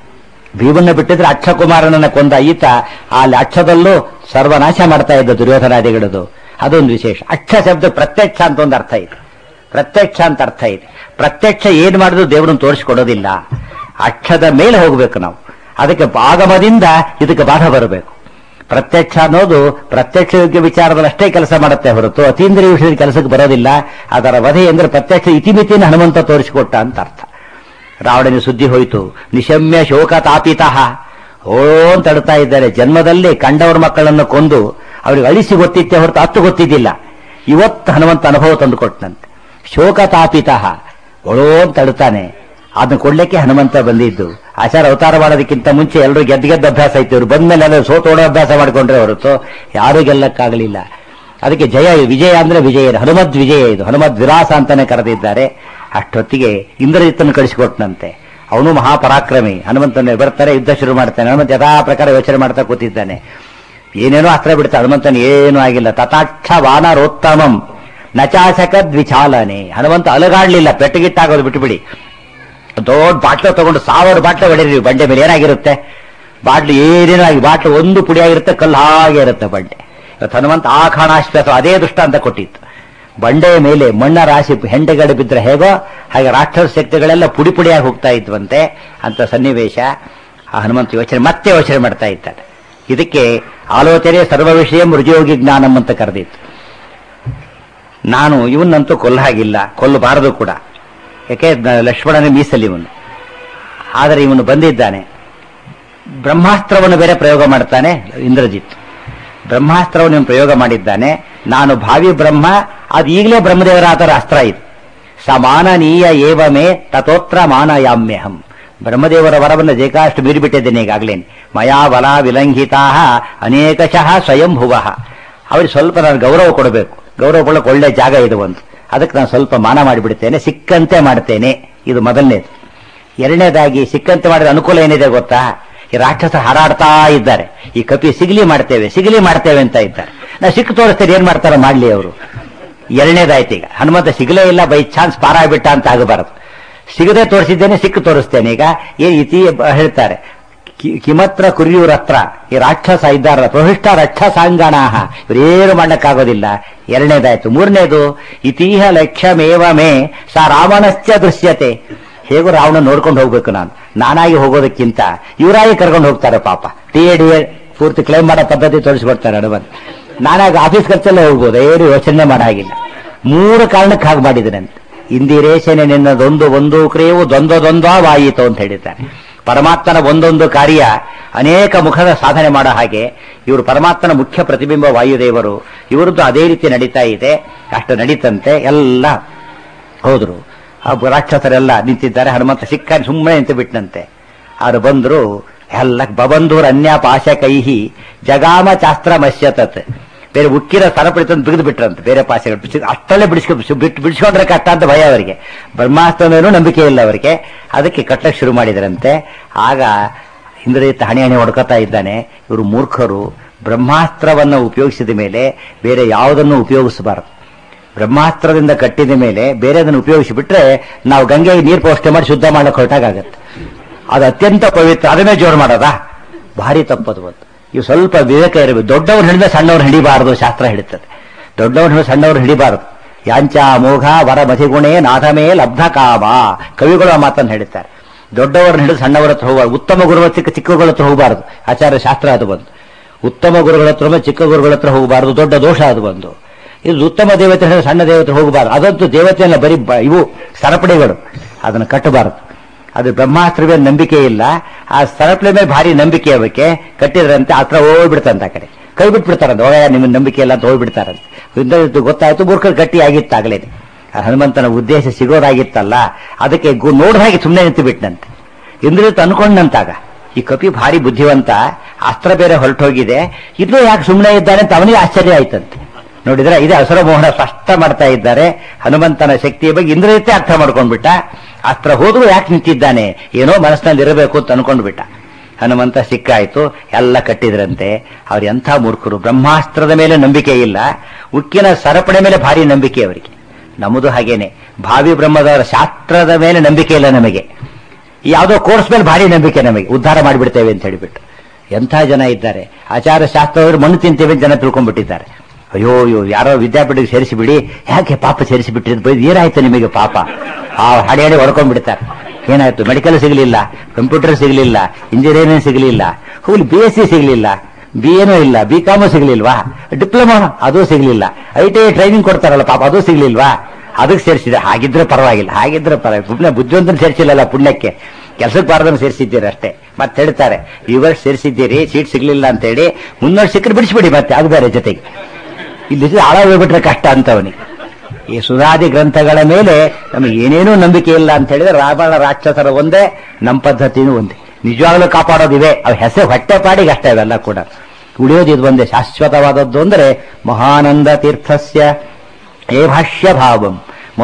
ಭೀಮನ್ನ ಬಿಟ್ಟಿದ್ರೆ ಅಕ್ಷಕುಮಾರನನ್ನ ಕೊಂದ ಈತ ಅಲ್ಲಿ ಅಕ್ಷದಲ್ಲೂ ಸರ್ವನಾಶ ಮಾಡ್ತಾ ಇದ್ದ ದುರ್ಯೋಧನಾದಿಗಳದು ಅದೊಂದು ವಿಶೇಷ ಅಕ್ಷ ಶಬ್ದ ಪ್ರತ್ಯಕ್ಷ ಅಂತ ಒಂದು ಅರ್ಥ ಇದೆ ಪ್ರತ್ಯಕ್ಷ ಅಂತ ಅರ್ಥ ಇದೆ ಪ್ರತ್ಯಕ್ಷ ಏನ್ ಮಾಡಿದ್ರು ದೇವರನ್ನು ತೋರಿಸಿಕೊಡೋದಿಲ್ಲ ಅಕ್ಷದ ಮೇಲೆ ಹೋಗ್ಬೇಕು ನಾವು ಅದಕ್ಕೆ ಆಗಮದಿಂದ ಇದಕ್ಕೆ ಬಾಧ ಬರಬೇಕು ಪ್ರತ್ಯಕ್ಷ ಅನ್ನೋದು ಪ್ರತ್ಯಕ್ಷ ಯೋಗ್ಯ ವಿಚಾರದಲ್ಲಿ ಅಷ್ಟೇ ಕೆಲಸ ಮಾಡುತ್ತೆ ಹೊರತು ಅತೀಂದ್ರಿಯ ವಿಷಯದ ಕೆಲಸಕ್ಕೆ ಬರೋದಿಲ್ಲ ಅದರ ವಧೆ ಅಂದ್ರೆ ಪ್ರತ್ಯಕ್ಷ ಇತಿಮಿತಿಯನ್ನು ಹನುಮಂತ ತೋರಿಸಿಕೊಟ್ಟ ಅಂತ ಅರ್ಥ ರಾವಣನ ಸುದ್ದಿ ಹೋಯಿತು ನಿಶಮ್ಯ ಶೋಕ ತಾಪಿತಃ ಓ ಅಂತ ಅಡ್ತಾ ಇದ್ದಾರೆ ಜನ್ಮದಲ್ಲಿ ಕಂಡವರ ಮಕ್ಕಳನ್ನು ಕೊಂದು ಅವ್ರಿಗೆ ಅಳಿಸಿ ಗೊತ್ತಿತ್ತೆ ಹೊರತು ಹತ್ತು ಗೊತ್ತಿದ್ದಿಲ್ಲ ಇವತ್ತು ಹನುಮಂತ ಅನುಭವ ತಂದುಕೊಟ್ಟನಂತೆ ಶೋಕ ತಾಪಿತಃ ಒಳೋ ಅಂತ ಅಡ್ತಾನೆ ಅದನ್ನ ಕೊಡ್ಲಿಕ್ಕೆ ಹನುಮಂತ ಬಂದಿದ್ದು ಆಚಾರ ಅವತಾರ ಮಾಡೋದಕ್ಕಿಂತ ಮುಂಚೆ ಎಲ್ಲರೂ ಗೆದ್ದು ಗೆದ್ದ ಅಭ್ಯಾಸ ಐತಿ ಇವರು ಬಂದ್ಮೇಲೆ ಎಲ್ಲ ಸೋತೋಡೋ ಅಭ್ಯಾಸ ಮಾಡ್ಕೊಂಡ್ರೆ ಹೊರತು ಯಾರೂ ಗೆಲ್ಲಕ್ಕಾಗಲಿಲ್ಲ ಅದಕ್ಕೆ ಜಯ ವಿಜಯ ಅಂದ್ರೆ ವಿಜಯ ಹನುಮದ್ ವಿಜಯ ಇದು ಹನುಮದ್ ವಿರಾಸ ಅಂತಾನೆ ಕರೆದಿದ್ದಾರೆ ಅಷ್ಟೊತ್ತಿಗೆ ಇಂದ್ರಜಿತ್ತನ್ನು ಕಳಿಸಿಕೊಟ್ನಂತೆ ಅವನು ಮಹಾಪರಾಕ್ರಮಿ ಹನುಮಂತನ ಬರ್ತಾರೆ ಯುದ್ಧ ಶುರು ಮಾಡ್ತಾನೆ ಹನುಮಂತ ಯಥಾ ಪ್ರಕಾರ ಯೋಚನೆ ಮಾಡ್ತಾ ಕೂತಿದ್ದಾನೆ ಏನೇನೋ ಅಸ್ತ್ರ ಬಿಡ್ತಾನೆ ಹನುಮಂತನ ಏನೂ ಆಗಿಲ್ಲ ತಥಾಕ್ಷ ವಾನರೋತ್ತಮಂ ನಚಾಸಕ ದ್ವಿಚಾಲನೆ ಹನುಮಂತ ಅಲಗಾಡ್ಲಿಲ್ಲ ಪೆಟ್ಟಗಿಟ್ಟಾಗೋದು ಬಿಟ್ಟುಬಿಡಿ ದೊಡ್ಡ ಬಾಟ್ಲ ತಗೊಂಡು ಸಾವಿರ ಬಾಟ್ಲ ಹೊಡೀರಿ ಬಂಡೆ ಮೇಲೆ ಏನಾಗಿರುತ್ತೆ ಬಾಟ್ಲು ಏನೇನೋ ಆಗಿ ಬಾಟ್ಲು ಒಂದು ಪುಡಿಯಾಗಿರುತ್ತೆ ಕಲ್ಲು ಹಾಗೆ ಇರುತ್ತೆ ಬಂಡೆ ಇವತ್ತು ಹನುಮಂತ ಆ ಖಾಣಾಶ್ವಾಸ ಅದೇ ದೃಷ್ಟಾಂತ ಕೊಟ್ಟಿತ್ತು ಬಂಡೆಯ ಮೇಲೆ ಮಣ್ಣ ರಾಶಿ ಹೆಂಡೆಗಳು ಬಿದ್ದರೆ ಹೇಗೋ ಹಾಗೆ ರಾಕ್ಷಸ ಶಕ್ತಿಗಳೆಲ್ಲ ಪುಡಿ ಪುಡಿಯಾಗಿ ಹೋಗ್ತಾ ಇದ್ವಂತೆ ಅಂತ ಸನ್ನಿವೇಶ ಆ ಹನುಮಂತ ಯೋಚನೆ ಮತ್ತೆ ಯೋಚನೆ ಮಾಡ್ತಾ ಇದ್ದಾನೆ ಇದಕ್ಕೆ ಆಲೋಚನೆ ಸರ್ವ ವಿಷಯ ಮೃಜಯೋಗಿ ಜ್ಞಾನಂ ಅಂತ ಕರೆದಿತ್ತು ನಾನು ಇವನ್ನಂತೂ ಕೊಲ್ಲ ಹಾಗಿಲ್ಲ ಕೊಲ್ಲಬಾರದು ಕೂಡ ಯಾಕೆ ಲಕ್ಷ್ಮಣನ ಮೀಸಲಿ ಇವನು ಆದರೆ ಇವನು ಬಂದಿದ್ದಾನೆ ಬ್ರಹ್ಮಾಸ್ತ್ರವನ್ನು ಬೇರೆ ಪ್ರಯೋಗ ಮಾಡ್ತಾನೆ ಇಂದ್ರಜಿತ್ ಬ್ರಹ್ಮಾಸ್ತ್ರವನ್ನು ಇವನು ಪ್ರಯೋಗ ಮಾಡಿದ್ದಾನೆ ನಾನು ಭಾವಿ ಬ್ರಹ್ಮ ಅದು ಈಗಲೇ ಬ್ರಹ್ಮದೇವರ ಆತರ ಅಸ್ತ್ರ ಇದು ಸಮಾನನೀಯ ಏವಮೇ ತಥೋತ್ರ ಮಾನಯಾಮ್ಯಹಂ ಬ್ರಹ್ಮದೇವರ ವರವನ್ನು ಜೇಕಾಷ್ಟು ಮೀರಿಬಿಟ್ಟಿದ್ದೇನೆ ಈಗಾಗಲೇನೆ ಮಯಾ ಬಲ ವಿಲಂಘಿತಾ ಅನೇಕಶಃ ಸ್ವಯಂಭುವ ಅವ್ರಿಗೆ ಸ್ವಲ್ಪ ನಾನು ಗೌರವ ಕೊಡಬೇಕು ಗೌರವ ಕೊಡಕ್ಕೆ ಒಳ್ಳೆ ಜಾಗ ಇದು ಒಂದು ಅದಕ್ಕೆ ನಾನು ಸ್ವಲ್ಪ ಮಾನ ಮಾಡಿಬಿಡ್ತೇನೆ ಸಿಕ್ಕಂತೆ ಮಾಡ್ತೇನೆ ಇದು ಮೊದಲನೇದು ಎರಡನೇದಾಗಿ ಸಿಕ್ಕಂತೆ ಮಾಡಿದ ಅನುಕೂಲ ಏನಿದೆ ಗೊತ್ತಾ ಈ ರಾಕ್ಷಸ ಹಾರಾಡ್ತಾ ಇದ್ದಾರೆ ಈ ಕಪಿ ಸಿಗಲಿ ಮಾಡ್ತೇವೆ ಸಿಗಲಿ ಮಾಡ್ತೇವೆ ಅಂತ ಇದ್ದಾರೆ ನಾ ಸಿಕ್ಕು ತೋರಿಸ್ತೇನೆ ಏನ್ ಮಾಡ್ತಾರೆ ಮಾಡ್ಲಿ ಅವರು ಎರಡನೇದಾಯ್ತು ಈಗ ಹನುಮಂತ ಸಿಗಲೇ ಇಲ್ಲ ಬೈ ಚಾನ್ಸ್ ಪಾರಾಗ್ಬಿಟ್ಟ ಅಂತ ಆಗಬಾರದು ಸಿಗದೆ ತೋರಿಸಿದ್ದೇನೆ ಸಿಕ್ಕು ತೋರಿಸ್ತೇನೆ ಈಗ ಏನ್ ಇತಿ ಹೇಳ್ತಾರೆ ಕಿ- ಕಿಮತ್ರ ಕುರಿಯೂರತ್ರ ಈ ರಾಕ್ಷಸ ಇದ್ದಾರ ಪ್ರಹಿಷ್ಟ ರಕ್ಷಸಾಂಗಣಾಹ ಇವರೇನು ಮಾಡಕ್ಕಾಗೋದಿಲ್ಲ ಎರಡನೇದಾಯ್ತು ಮೂರನೇದು ಇತೀಹ ಲಕ್ಷ್ಯಮೇವ ಮೇ ಸ ರಾವಣಶ್ಚ ದೃಶ್ಯತೆ ಹೇಗೂ ರಾವಣ ನೋಡ್ಕೊಂಡು ಹೋಗ್ಬೇಕು ನಾನು ನಾನಾಗಿ ಹೋಗೋದಕ್ಕಿಂತ ಇವರಾಗಿ ಕರ್ಕೊಂಡು ಹೋಗ್ತಾರೆ ಪಾಪ ಟಿ ಎ ಡಿ ಎ ಪೂರ್ತಿ ಕ್ಲೈಮ್ ಮಾಡೋ ಪದ್ಧತಿ ತೋರಿಸ್ಕೊಡ್ತಾರೆ ನಡುವನ್ ನಾನಾಗ ಆಫೀಸ್ ಖರ್ಚಲ್ಲೇ ಹೋಗ್ಬೋದು ಏನು ಯೋಚನೆ ಮಾಡಾಗಿಲ್ಲ ಮೂರು ಕಾರಣಕ್ಕೆ ಹಾಗೆ ಮಾಡಿದನಂತೆ ಇಂದಿರೇಶನೆ ನಿನ್ನದೊಂದು ಒಂದು ಕ್ರಿಯವು ದ್ವಂದ್ವ ದ್ವಂದ್ವವಾಯಿತು ಅಂತ ಹೇಳಿದ್ದಾರೆ ಪರಮಾತ್ಮನ ಒಂದೊಂದು ಕಾರ್ಯ ಅನೇಕ ಮುಖದ ಸಾಧನೆ ಮಾಡೋ ಹಾಗೆ ಇವರು ಪರಮಾತ್ಮನ ಮುಖ್ಯ ಪ್ರತಿಬಿಂಬ ವಾಯುದೇವರು ಇವರದ್ದು ಅದೇ ರೀತಿ ನಡೀತಾ ಇದೆ ಅಷ್ಟು ನಡೀತಂತೆ ಎಲ್ಲ ಹೋದ್ರು ಆ ರಾಕ್ಷಸರೆಲ್ಲ ನಿಂತಿದ್ದಾರೆ ಹನುಮಂತ ಸಿಕ್ಕ ಸುಮ್ಮನೆ ನಿಂತು ಬಿಟ್ಟನಂತೆ ಅವರು ಬಂದ್ರು ಎಲ್ಲ ಬಬಂಧೂರ್ ಅನ್ಯ ಪಾಶ ಕೈಹಿ ಜಗಾಮ ಚಾಸ್ತ್ರ ಮಶ್ಯತತ್ ಬೇರೆ ಉಕ್ಕಿರ ಸರಪಳಿ ತಂದು ಬಿಗಿದು ಬಿಟ್ರಂತೆ ಬೇರೆ ಪಾಶಗಳು ಬಿಡಿಸಿ- ಅಷ್ಟಲ್ಲೇ ಬಿಡಿಸ್ಕೊ ಬಿಟ್ಟು ಬಿಡಿಸ್ಕೊಂಡ್ರೆ ಕಷ್ಟ ಅಂತ ಭಯ ಅವರಿಗೆ ಬ್ರಹ್ಮಾಸ್ತ್ರ ಮೇಲೂ ನಂಬಿಕೆ ಇಲ್ಲ ಅವರಿಗೆ ಅದಕ್ಕೆ ಕಟ್ಟಕ್ಕೆ ಶುರು ಮಾಡಿದರಂತೆ ಆಗ ಇಂದ್ರಜಿತ್ ಹಣೆ ಹಣೆ ಹೊಡ್ಕೊತಾ ಇದ್ದಾನೆ ಇವರು ಮೂರ್ಖರು ಬ್ರಹ್ಮಾಸ್ತ್ರವನ್ನು ಉಪಯೋಗಿಸಿದ ಮೇಲೆ ಬೇರೆ ಯಾವುದನ್ನು ಉಪಯೋಗಿಸಬಾರದು ಬ್ರಹ್ಮಾಸ್ತ್ರದಿಂದ ಕಟ್ಟಿದ ಮೇಲೆ ಬೇರೆದನ್ನು ಉಪಯೋಗಿಸಿ ಬಿಟ್ರೆ ನಾವು ಗಂಗೆಗೆ ನೀರು ಪೋಷಣೆ ಮಾಡಿ ಶುದ್ಧ ಮಾಡಕ್ಕೆ ಹೊರಟಾಗತ್ತೆ ಅದು ಅತ್ಯಂತ ಪವಿತ್ರ ಅದನ್ನೇ ಜೋರು ಮಾಡೋದಾ ಭಾರಿ ತಪ್ಪದು ಒಂದು ಇವು ಸ್ವಲ್ಪ ವಿವೇಕ ಇರಬೇಕು ದೊಡ್ಡವ್ರು ಹಿಡಿದ್ರೆ ಸಣ್ಣವ್ರು ಹಿಡಿಬಾರದು ಶಾಸ್ತ್ರ ಹಿಡಿತದೆ ದೊಡ್ಡವ್ರು ಹಿಡಿದು ಸಣ್ಣವ್ರು ಹಿಡಿಬಾರದು ಯಾಂಚ ಮೋಘ ವರ ಮಧಿಗುಣೆ ನಾಥಮೇ ಲಬ್ಧ ಕಾಮ ಕವಿಗಳು ಆ ಮಾತನ್ನು ಹೇಳ್ತಾರೆ ದೊಡ್ಡವರನ್ನ ಹಿಡಿದು ಸಣ್ಣವರ ಹತ್ರ ಹೋಗಬಾರ್ದು ಉತ್ತಮ ಗುರುಗಳ ಚಿಕ್ಕ ಚಿಕ್ಕಗಳ ಹತ್ರ ಹೋಗಬಾರದು ಆಚಾರ್ಯ ಶಾಸ್ತ್ರ ಅದು ಬಂದು ಉತ್ತಮ ಗುರುಗಳ ಹತ್ರ ಒಮ್ಮೆ ಚಿಕ್ಕ ಗುರುಗಳ ಹತ್ರ ಹೋಗಬಾರದು ದೊಡ್ಡ ದೋಷ ಅದು ಬಂದು ಇದು ಉತ್ತಮ ದೇವತೆ ಹಿಡಿದು ಸಣ್ಣ ದೇವತೆ ಹೋಗಬಾರದು ಅದಂತೂ ದೇವತೆಯನ್ನ ಬರೀ ಬ- ಇವು ಸರಪಳಿಗಳು ಅದನ್ನು ಕಟ್ಟಬಾರದು ಅದು ಬ್ರಹ್ಮಾಸ್ತ್ರ ಮೇಲೆ ನಂಬಿಕೆ ಇಲ್ಲ ಆ ಸರಪಳಿ ಮೇಲೆ ಭಾರಿ ನಂಬಿಕೆ ಅವಕ್ಕೆ ಕಟ್ಟಿದ್ರಂತೆ ಹತ್ರ ಹೋಗ್ಬಿಡ್ತಂತ ಆ ಕಡೆ ಕೈ ಬಿಟ್ಬಿಡ್ತಾರಂತ ಹೋಗ ನಿಮ್ಮ ನಂಬಿಕೆ ಇಲ್ಲ ಅಂತ ಹೋಗ್ಬಿಡ್ತಾರಂತೆ ಇಂದ್ರಜಿತ್ತು ಗೊತ್ತಾಯ್ತು ಮೂರ್ಖರು ಗಟ್ಟಿ ಆಗಿತ್ತಾಗಲೇ ಆ ಹನುಮಂತನ ಉದ್ದೇಶ ಸಿಗೋದಾಗಿತ್ತಲ್ಲ ಅದಕ್ಕೆ ಗು- ನೋಡ್ದ ಹಾಗೆ ಸುಮ್ಮನೆ ನಿಂತು ಬಿಟ್ನಂತೆ ಇಂದ್ರಜಿತ್ ಅನ್ಕೊಂಡಂತಾಗ ಈ ಕಪಿ ಭಾರಿ ಬುದ್ಧಿವಂತ ಅಸ್ತ್ರ ಬೇರೆ ಹೊರಟೋಗಿದೆ ಇಲ್ಲೂ ಯಾಕೆ ಸುಮ್ಮನೆ ಇದ್ದಾನೆ ಅಂತ ಅವನಿಗೆ ಆಶ್ಚರ್ಯ ಆಯ್ತಂತೆ ನೋಡಿದ್ರೆ ಇದೇ ಅಸುರ ಮೋಹನ ಸ್ಪಷ್ಟ ಮಾಡ್ತಾ ಇದ್ದಾರೆ ಹನುಮಂತನ ಶಕ್ತಿಯ ಬಗ್ಗೆ ಇಂದ್ರಜಿತ್ತೇ ಅರ್ಥ ಮಾಡ್ಕೊಂಡ್ಬಿಟ್ಟ ಅಸ್ತ್ರ ಹೋದ್ರು ಯಾಕೆ ನಿಂತಿದ್ದಾನೆ ಏನೋ ಮನಸ್ಸಿನಲ್ಲಿ ಇರಬೇಕು ಅಂತ ಅನ್ಕೊಂಡ್ಬಿಟ್ಟ ಹನುಮಂತ ಸಿಕ್ಕಾಯ್ತು ಎಲ್ಲ ಕಟ್ಟಿದ್ರಂತೆ ಅವ್ರು ಎಂಥ ಮೂರ್ಖರು ಬ್ರಹ್ಮಾಸ್ತ್ರದ ಮೇಲೆ ನಂಬಿಕೆ ಇಲ್ಲ ಉಕ್ಕಿನ ಸರಪಣೆ ಮೇಲೆ ಭಾರಿ ನಂಬಿಕೆ ಅವರಿಗೆ ನಮ್ಮದು ಹಾಗೇನೆ ಭಾವಿ ಬ್ರಹ್ಮದವರ ಶಾಸ್ತ್ರದ ಮೇಲೆ ನಂಬಿಕೆ ಇಲ್ಲ ನಮಗೆ ಯಾವುದೋ ಕೋರ್ಸ್ ಮೇಲೆ ಭಾರಿ ನಂಬಿಕೆ ನಮಗೆ ಉದ್ಧಾರ ಮಾಡಿಬಿಡ್ತೇವೆ ಅಂತ ಹೇಳಿಬಿಟ್ಟು ಎಂಥ ಜನ ಇದ್ದಾರೆ ಆಚಾರ ಶಾಸ್ತ್ರದವರು ಮಣ್ಣು ತಿಂತೇವೆ ಅಂತ ಜನ ತಿಳ್ಕೊಂಡ್ಬಿಟ್ಟಿದ್ದಾರೆ ಅಯ್ಯೋ ಅಯ್ಯೋ ಯಾರೋ ವಿದ್ಯಾಪೀಠಕ್ಕೆ ಸೇರಿಸಿಬಿಡಿ ಯಾಕೆ ಪಾಪ ಸೇರಿಸಿಬಿಟ್ರಿ ಅಂತ ಬೈದು ಏನಾಯ್ತು ನಿಮಗೆ ಪಾಪ ಆ ಹಡೆ ಹಡೆ ಹೊಡ್ಕೊಂಡ್ಬಿಡ್ತಾರೆ ಏನಾಯ್ತು ಮೆಡಿಕಲ್ ಸಿಗಲಿಲ್ಲ ಕಂಪ್ಯೂಟರ್ ಸಿಗಲಿಲ್ಲ ಇಂಜಿನಿಯರಿಂಗ್ ಸಿಗಲಿಲ್ಲ ಹೋಗ್ಲಿ ಬಿ ಎಸ್ ಸಿ ಸಿಗಲಿಲ್ಲ ಬಿ ಏನೂ ಇಲ್ಲ ಬಿ ಕಾಮು ಸಿಗ್ಲಿಲ್ವಾ ಡಿಪ್ಲೊಮಾ ಅದು ಸಿಗ್ಲಿಲ್ಲ ಐ ಟಿ ಐ ಟ್ರೈನಿಂಗ್ ಕೊಡ್ತಾರಲ್ಲ ಪಾಪ ಅದು ಸಿಗ್ಲಿಲ್ವಾ ಅದಕ್ಕೆ ಸೇರಿಸಿದೆ ಹಾಗಿದ್ರೆ ಪರವಾಗಿಲ್ಲ ಹಾಗಿದ್ರೆ ಪರವಾಗಿಲ್ಲ ಪುಣ್ಯ ಬುದ್ಧಿವಂತನ ಸೇರಿಸಿಲ್ಲಲ್ಲ ಪುಣ್ಯಕ್ಕೆ ಕೆಲಸಕ್ಕೆ ಬಾರದನ್ನು ಸೇರಿಸಿದ್ದೀರಿ ಅಷ್ಟೇ ಮತ್ತೆ ಹೇಳ್ತಾರೆ ಈ ವರ್ಷ ಸೇರಿಸಿದ್ದೀರಿ ಸೀಟ್ ಸಿಗ್ಲಿಲ್ಲ ಅಂತ ಹೇಳಿ ಮುನ್ನೋಡ್ ಸಿಕ್ಕರೆ ಬಿಡಿಸ್ಬಿಡಿ ಮತ್ತೆ ಅದು ಬೇರೆ ಜೊತೆಗೆ ಇಲ್ಲಿ ಹಾಳಾಗೋಗ್ಬಿಟ್ರೆ ಕಷ್ಟ ಅಂತ ಅವನಿಗೆ ಈ ಸುಧಾದಿ ಗ್ರಂಥಗಳ ಮೇಲೆ ನಮಗೆ ಏನೇನೂ ನಂಬಿಕೆ ಇಲ್ಲ ಅಂತ ಹೇಳಿದ್ರೆ ರಾವಣ ರಾಕ್ಷಸರ ಒಂದೇ ನಮ್ಮ ಪದ್ಧತಿನೂ ಒಂದೇ ನಿಜವಾಗ್ಲೂ ಕಾಪಾಡೋದಿವೆ ಅವು ಹೆಸರು ಹೊಟ್ಟೆ ಪಾಡಿಗೆ ಅಷ್ಟೇ ಅವೆಲ್ಲ ಕೂಡ ಉಳಿಯೋದು ಇದು ಒಂದೇ ಶಾಶ್ವತವಾದದ್ದು ಅಂದರೆ ಮಹಾನಂದ ತೀರ್ಥಸ್ಯ ಏ ಭಾಷ್ಯ ಭಾವಂ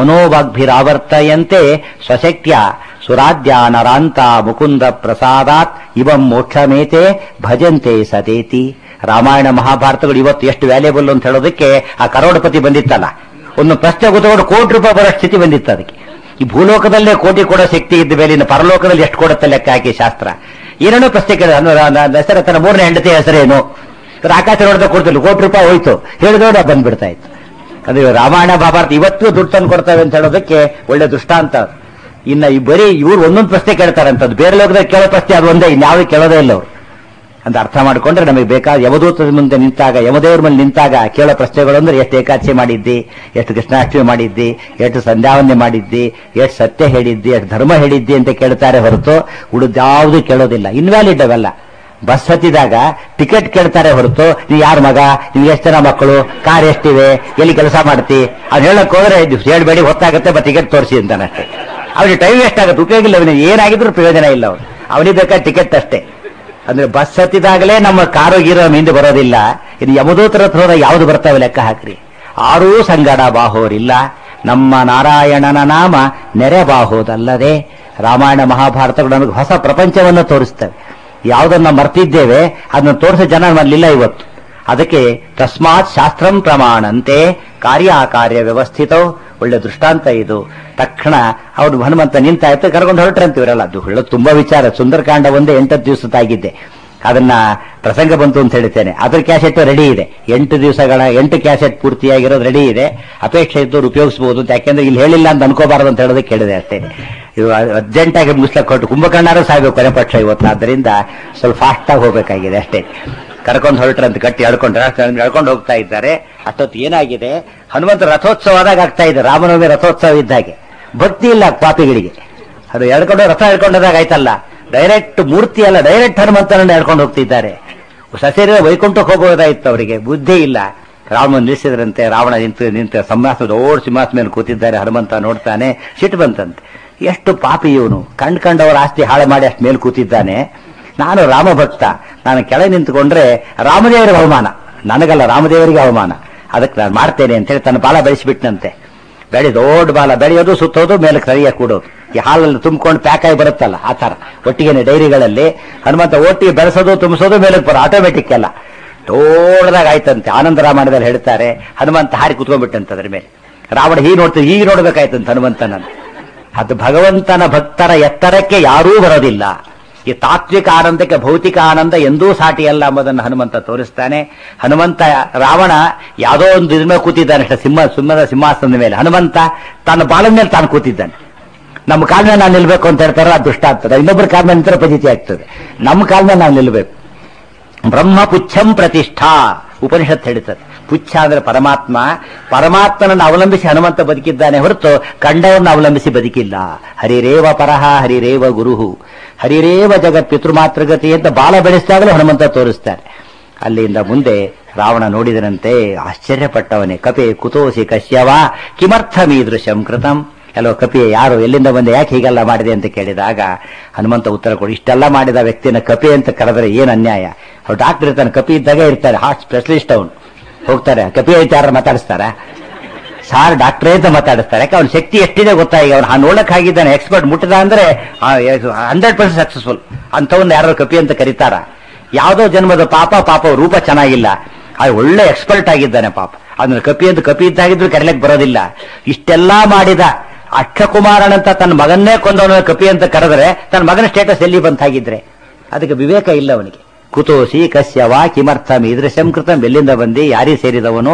ಮನೋವಾಗ್ಭಿರಾವರ್ತಯಂತೆ ಸ್ವಶಕ್ಯ ಸುರಾಧ್ಯ ನರಾಂತ ಮುಕುಂದ ಪ್ರಸಾದಾತ್ ಇವಂ ಮೋಕ್ಷಮೇತೆ ಭಜಂತೆ ಸತೇತಿ ರಾಮಾಯಣ ಮಹಾಭಾರತಗಳು ಇವತ್ತು ಎಷ್ಟು ವ್ಯಾಲ್ಯೂಬಲ್ ಅಂತ ಹೇಳೋದಕ್ಕೆ ಆ ಕರೋಡಪತಿ ಬಂದಿತ್ತಲ್ಲ ಒಂದು ಪ್ರಶ್ನೆ ಗೊತ್ತಕೊಂಡು ಕೋಟಿ ರೂಪಾಯಿ ಬರೋ ಸ್ಥಿತಿ ಬಂದಿತ್ತು ಅದಕ್ಕೆ ಈ ಭೂಲೋಕದಲ್ಲೇ ಕೋಟಿ ಕೊಡೋ ಶಕ್ತಿ ಇದ್ದ ಮೇಲೆ ಇನ್ನು ಪರಲೋಕದಲ್ಲಿ ಎಷ್ಟು ಕೊಡುತ್ತೆ ಲೆಕ್ಕ ಹಾಕಿ ಶಾಸ್ತ್ರ ಏನೇನೋ ಪ್ರಶ್ನೆ ಕೇಳಿದ ಹೆಸರು ತನ್ನ ಮೂರನೇ ಹೆಂಡತಿ ಹೆಸರೇನು ಇವ್ರು ಆಕಾಶ ನೋಡಿದ ಕೊಡ್ತಿಲ್ಲ ಕೋಟಿ ರೂಪಾಯಿ ಹೋಯ್ತು ಹೇಳಿದೋಡ ಬಂದ್ಬಿಡ್ತಾ ಇತ್ತು ಅದು ರಾಮಾಯಣ ಮಹಾಭಾರತ ಇವತ್ತು ದುಡ್ಡು ತಂದು ಕೊಡ್ತವೆ ಅಂತ ಹೇಳೋದಕ್ಕೆ ಒಳ್ಳೆ ದೃಷ್ಟಾಂತ ಅದು. ಇನ್ನ ಈ ಬರೀ ಇವ್ರು ಒಂದೊಂದು ಪ್ರಶ್ನೆ ಕೇಳ್ತಾರಂತದ್ದು ಬೇರೆ ಲೋಕದಲ್ಲಿ ಕೇಳೋ ಪ್ರಶ್ನೆ ಅದು ಒಂದೇ ಇನ್ಯಾವ ಕೇಳೋದೇ ಇಲ್ಲ ಅವರು ಅಂತ ಅರ್ಥ ಮಾಡಿಕೊಂಡ್ರೆ ನಮಗೆ ಬೇಕಾದ ಯಮದೂತದ ಮುಂದೆ ನಿಂತಾಗ ಯಮದೇವ್ರ ಮೇಲೆ ನಿಂತಾಗ ಕೇಳೋ ಪ್ರಶ್ನೆಗಳು ಅಂದ್ರೆ ಎಷ್ಟು ಏಕಾದಶಿ ಮಾಡಿದ್ದಿ ಎಷ್ಟು ಕೃಷ್ಣಾಷ್ಟಮಿ ಮಾಡಿದ್ದಿ ಎಷ್ಟು ಸಂಧ್ಯಾವಂದನೆ ಮಾಡಿದ್ದಿ ಎಷ್ಟು ಸತ್ಯ ಹೇಳಿದ್ದಿ ಎಷ್ಟು ಧರ್ಮ ಹೇಳಿದ್ದಿ ಅಂತ ಕೇಳ್ತಾರೆ ಹೊರತು ಉಳಿದ್ಯಾವುದು ಕೇಳೋದಿಲ್ಲ ಇನ್ವ್ಯಾಲಿಡ್ ಅವೆಲ್ಲ ಬಸ್ ಹತ್ತಿದಾಗ ಟಿಕೆಟ್ ಕೇಳ್ತಾರೆ ಹೊರತು ನೀ ಯಾರ ಮಗ ನಿಮ್ಗೆ ಎಷ್ಟು ಜನ ಮಕ್ಕಳು ಕಾರ್ ಎಷ್ಟಿವೆ ಎಲ್ಲಿ ಕೆಲಸ ಮಾಡ್ತಿ ಅದು ಹೇಳಕ್ ಹೋದ್ರೆ ಇದು ಹೇಳ್ಬೇಡಿ ಹೊತ್ತಾಗುತ್ತೆ ಮತ್ತೆ ಟಿಕೆಟ್ ತೋರಿಸಿ ಅಂತಾನೆ ಅಷ್ಟೇ ಅವ್ನಿಗೆ ಟೈಮ್ ವೇಸ್ಟ್ ಆಗುತ್ತೆ ಉಪಯೋಗ ಇಲ್ಲ ಅವನಿಗೆ ಏನಾಗಿದ್ರು ಪ್ರಯೋಜನ ಇಲ್ಲ ಅವನು ಅವನಿಗೆ ಬೇಕಾದ ಟಿಕೆಟ್ ಅಷ್ಟೇ ಅಂದ್ರೆ ಬಸ್ ಹತ್ತಿದಾಗಲೇ ನಮ್ಮ ಕಾರು ಗೀರೋ ಹಿಂದೆ ಬರೋದಿಲ್ಲ ಇನ್ನು ಯಮದೂತರ ಹತ್ರ ಹೋದಾಗ ಯಾವ್ದು ಬರ್ತಾವೆ ಲೆಕ್ಕ ಹಾಕ್ರಿ ಆರೂ ಸಂಗಡ ಬಾಹೋರಿಲ್ಲ ನಮ್ಮ ನಾರಾಯಣನ ನಾಮ ನೆರೆ ಬಾಹೋದಲ್ಲದೆ ರಾಮಾಯಣ ಮಹಾಭಾರತಗಳು ನಮಗೆ ಹೊಸ ಪ್ರಪಂಚವನ್ನು ತೋರಿಸ್ತವೆ ಯಾವುದನ್ನ ಮರ್ತಿದ್ದೇವೆ ಅದನ್ನು ತೋರಿಸೋ ಜನ ನಮ್ಮಲ್ಲಿಲ್ಲ ಇವತ್ತು ಅದಕ್ಕೆ ತಸ್ಮಾತ್ ಶಾಸ್ತ್ರಂ ಪ್ರಮಾಣಂತೆ ಕಾರ್ಯಾಕಾರ್ಯ ವ್ಯವಸ್ಥಿತೋ ಒಳ್ಳೆ ದೃಷ್ಟಾಂತ ಇದು ತಕ್ಷಣ ಅವ್ರು ಹನುಮಂತ ನಿಂತಾಯ್ತು ಕರ್ಕೊಂಡು ಹೊರಟ್ರಂತ ಇವರೆಲ್ಲ ಅದು ಹೇಳೋದು ತುಂಬಾ ವಿಚಾರ ಸುಂದರಕಾಂಡ ಒಂದೇ ಎಂಟತ್ತು ದಿವಸದಾಗಿದ್ದೆ ಅದನ್ನ ಪ್ರಸಂಗ ಬಂತು ಅಂತ ಹೇಳ್ತೇನೆ ಅದ್ರ ಕ್ಯಾಸೆಟ್ ರೆಡಿ ಇದೆ ಎಂಟು ದಿವಸಗಳ ಎಂಟು ಕ್ಯಾಸೆಟ್ ಪೂರ್ತಿಯಾಗಿರೋದು ರೆಡಿ ಇದೆ ಅಪೇಕ್ಷೆ ಇದ್ದವ್ರು ಉಪಯೋಗಿಸಬಹುದು ಅಂತ ಯಾಕೆಂದ್ರೆ ಇಲ್ಲಿ ಹೇಳಿಲ್ಲ ಅಂತ ಅನ್ಕೋಬಾರದು ಅಂತ ಹೇಳೋದಕ್ಕೆ ಕೇಳಿದೆ ಅಷ್ಟೇ ಇದು ಅರ್ಜೆಂಟ್ ಆಗಿ ಮುಗಿಸ್ಲಕ್ಕೆ ಕೊಟ್ಟು ಕುಂಭಕರ್ಣಾರು ಸಾಯ್ಬೇಕು ಕೊನೆ ಪಕ್ಷ ಇವತ್ತು ಆದ್ದರಿಂದ ಸ್ವಲ್ಪ ಫಾಸ್ಟ್ ಆಗಿ ಹೋಗ್ಬೇಕಾಗಿದೆ ಅಷ್ಟೇ ಕರ್ಕೊಂಡು ಹೊರಟ್ರಂತ ಗಟ್ಟಿ ಎಳ್ಕೊಂಡು ಎಳ್ಕೊಂಡು ಹೋಗ್ತಾ ಇದ್ದಾರೆ ಅಷ್ಟೊತ್ತು ಏನಾಗಿದೆ ಹನುಮಂತ ರಥೋತ್ಸವ ಆದಾಗ ಆಗ್ತಾ ಇದೆ ರಾಮನವಮಿ ರಥೋತ್ಸವ ಇದ್ದಾಗೆ ಭಕ್ತಿ ಇಲ್ಲ ಪಾಪಿಗಳಿಗೆ ಅದು ಎಳ್ಕೊಂಡು ರಥ ಎಳ್ಕೊಂಡದಾಗ ಆಯ್ತಲ್ಲ ಡೈರೆಕ್ಟ್ ಮೂರ್ತಿ ಅಲ್ಲ ಡೈರೆಕ್ಟ್ ಹನುಮಂತನನ್ನು ಎಳ್ಕೊಂಡು ಹೋಗ್ತಿದ್ದಾರೆ ಸಸೇರ ವೈಕುಂಠಕ್ಕೆ ಹೋಗೋದಾಯ್ತು ಅವರಿಗೆ ಬುದ್ಧಿ ಇಲ್ಲ ರಾಮನ ನಿಲ್ಲಿಸಿದ್ರಂತೆ ರಾವಣ ನಿಂತು ನಿಂತ ಸಿಂಹಾಸನ ದೊಡ್ಡ ಸಿಂಹಾಸ ಮೇಲೆ ಕೂತಿದ್ದಾರೆ ಹನುಮಂತ ನೋಡ್ತಾನೆ ಸಿಟ್ಟು ಬಂತಂತೆ ಎಷ್ಟು ಪಾಪಿ ಇವನು ಕಂಡ್ ಕಂಡವರ ಆಸ್ತಿ ಹಾಳು ಮಾಡಿ ಅಷ್ಟು ಮೇಲೆ ಕೂತಿದ್ದಾನೆ ನಾನು ರಾಮಭಕ್ತ ನಾನು ಕೆಳಗೆ ನಿಂತುಕೊಂಡ್ರೆ ರಾಮದೇವರಿಗೆ ಅವಮಾನ ನನಗಲ್ಲ ರಾಮದೇವರಿಗೆ ಅವಮಾನ ಅದಕ್ಕೆ ನಾನು ಮಾಡ್ತೇನೆ ಅಂತ ಹೇಳಿ ತನ್ನ ಬಾಲ ಬೆಳೆಸಿಬಿಟ್ನಂತೆ ಬೆಳೆ ದೊಡ್ಡ ಬಾಲ ಬೆಳೆಯೋದು ಸುತ್ತೋದು ಮೇಲೆ ಸರಿಯಾಗಿ ಕೂಡೋದು ಈ ಹಾಲಲ್ಲಿ ತುಂಬಿಕೊಂಡು ಪ್ಯಾಕ್ ಆಗಿ ಬರುತ್ತಲ್ಲ ಆ ತರ ಒಟ್ಟಿಗೆ ಡೈರಿಗಳಲ್ಲಿ ಹನುಮಂತ ಒಟ್ಟಿಗೆ ಬೆಳೆಸೋದು ತುಂಬಿಸೋದು ಮೇಲೆ ಬರೋ ಆಟೋಮೆಟಿಕ್ ಎಲ್ಲ ದೊಡ್ಡದಾಗ ಆಯ್ತಂತೆ ಆನಂದ ರಾಮಾಯಣದಲ್ಲಿ ಹೇಳ್ತಾರೆ ಹನುಮಂತ ಹಾರಿ ಕುತ್ಕೊಂಡ್ಬಿಟ್ಟಂತೆ ಅದ್ರ ಮೇಲೆ ರಾವಣ ಹೀಗೆ ನೋಡ್ತೀವಿ ಹೀಗೆ ನೋಡ್ಬೇಕಾಯ್ತಂತೆ ಹನುಮಂತನನ್ನು ಅದು ಭಗವಂತನ ಭಕ್ತರ ಎತ್ತರಕ್ಕೆ ಯಾರೂ ಬರೋದಿಲ್ಲ ಈ ತಾತ್ವಿಕ ಆನಂದಕ್ಕೆ ಭೌತಿಕ ಆನಂದ ಎಂದೂ ಸಾಟಿಯಲ್ಲ ಎಂಬುದನ್ನು ಹನುಮಂತ ತೋರಿಸ್ತಾನೆ ಹನುಮಂತ ರಾವಣ ಯಾವುದೋ ಒಂದು ಇದ್ರ ಮೇಲೆ ಕೂತಿದ್ದಾನೆ ಅಷ್ಟೇ ಸಿಂಹ ಸಿಂಹದ ಸಿಂಹಾಸನದ ಮೇಲೆ ಹನುಮಂತ ತನ್ನ ಬಾಲದ ಮೇಲೆ ತಾನು ಕೂತಿದ್ದಾನೆ ನಮ್ಮ ಕಾಲ ಮೇಲೆ ನಾವು ನಿಲ್ಬೇಕು ಅಂತ ಹೇಳ್ತಾರೋ ಅದು ದುಷ್ಟ ಆಗ್ತದೆ ಇನ್ನೊಬ್ಬರ ಕಾಲ ಮೇಲೆ ನಿಂತರ ಪದ್ಧತಿ ಆಗ್ತದೆ ನಮ್ಮ ಕಾಲ ಮೇಲೆ ನಾವು ನಿಲ್ಬೇಕು ಬ್ರಹ್ಮ ಪುಚ್ಛಂ ಪ್ರತಿಷ್ಠಾ ಉಪನಿಷತ್ ಹೇಳ್ತದೆ ಪುಚ್ಛ ಅಂದ್ರೆ ಪರಮಾತ್ಮ ಪರಮಾತ್ಮನನ್ನು ಅವಲಂಬಿಸಿ ಹನುಮಂತ ಬದುಕಿದ್ದಾನೆ ಹೊರತು ಕಂಡವರನ್ನ ಅವಲಂಬಿಸಿ ಬದುಕಿಲ್ಲ ಹರಿರೇವ ಪರಹ ಹರಿರೇವ ಗುರುಹು ಹರಿರೇವ ಜಗತ್ ಪಿತೃಮಾತೃಗತಿ ಅಂತ ಬಾಲ ಬೆಳೆಸಿದಾಗಲೂ ಹನುಮಂತ ತೋರಿಸ್ತಾರೆ ಅಲ್ಲಿಂದ ಮುಂದೆ ರಾವಣ ನೋಡಿದರಂತೆ ಆಶ್ಚರ್ಯಪಟ್ಟವನೇ ಕಪೆ ಕುತೋಸಿ ಕಶ್ಯವ ಕಿಮರ್ಥಮೀದೃಶಂ ಕೃತಂ ಕೆಲವು ಕಪಿ ಯಾರು ಎಲ್ಲಿಂದ ಬಂದೆ ಯಾಕೆ ಹೀಗೆಲ್ಲ ಮಾಡಿದೆ ಅಂತ ಕೇಳಿದಾಗ ಹನುಮಂತ ಉತ್ತರ ಕೊಡಿ ಇಷ್ಟೆಲ್ಲ ಮಾಡಿದ ವ್ಯಕ್ತಿನ ಕಪಿ ಅಂತ ಕರೆದರೆ ಏನು ಅನ್ಯಾಯ ಅವ್ರು ಡಾಕ್ಟರ್ ಇರ್ತಾನೆ ಕಪಿ ಇದ್ದಾಗ ಇರ್ತಾರೆ ಹಾರ್ಟ್ ಸ್ಪೆಷಲಿಸ್ಟ್ ಅವನು ಹೋಗ್ತಾರೆ ಕಪಿ ಐತಾರ ಮಾತಾಡಿಸ್ತಾರ ಸಾರ್ ಡಾಕ್ಟ್ರೇ ಅಂತ ಮಾತಾಡಿಸ್ತಾರೆ ಯಾಕೆ ಅವ್ನ ಶಕ್ತಿ ಎಷ್ಟಿದೆ ಗೊತ್ತಾ ಈಗ ಅವ್ನು ನೋಡಕ್ ಆಗಿದ್ದಾನೆ ಎಕ್ಸ್ಪರ್ಟ್ ಮುಟ್ಟಿದ ಅಂದ್ರೆ ಹಂಡ್ರೆಡ್ ಪರ್ಸೆಂಟ್ ಸಕ್ಸಸ್ಫುಲ್ ಅಂತವನ್ನ ಯಾರು ಕಪಿ ಅಂತ ಕರೀತಾರ ಯಾವುದೋ ಜನ್ಮದ ಪಾಪ ಪಾಪ ರೂಪ ಚೆನ್ನಾಗಿಲ್ಲ ಅದು ಒಳ್ಳೆ ಎಕ್ಸ್ಪರ್ಟ್ ಆಗಿದ್ದಾನೆ ಪಾಪ ಅದನ್ನ ಕಪಿ ಅಂತ ಕಪಿ ಇದ್ದಾಗಿದ್ರು ಕರೀಲಕ್ ಬರೋದಿಲ್ಲ ಇಷ್ಟೆಲ್ಲಾ ಮಾಡಿದ ಅಕ್ಷಕುಮಾರನಂತ ತನ್ನ ಮಗನ್ನೇ ಕೊಂದವನ ಕಪಿ ಅಂತ ಕರೆದ್ರೆ ತನ್ನ ಮಗನ ಸ್ಟೇಟಸ್ ಎಲ್ಲಿ ಬಂತಾಗಿದ್ರೆ ಅದಕ್ಕೆ ವಿವೇಕ ಇಲ್ಲ ಅವನಿಗೆ ಕುತೋಸಿ ಕಶ್ಯವ ಕಿಮರ್ಥಂ ಇದೃಶಂ ಕೃತಂ ಎಲ್ಲಿಂದ ಬಂದಿ ಯಾರಿ ಸೇರಿದವನು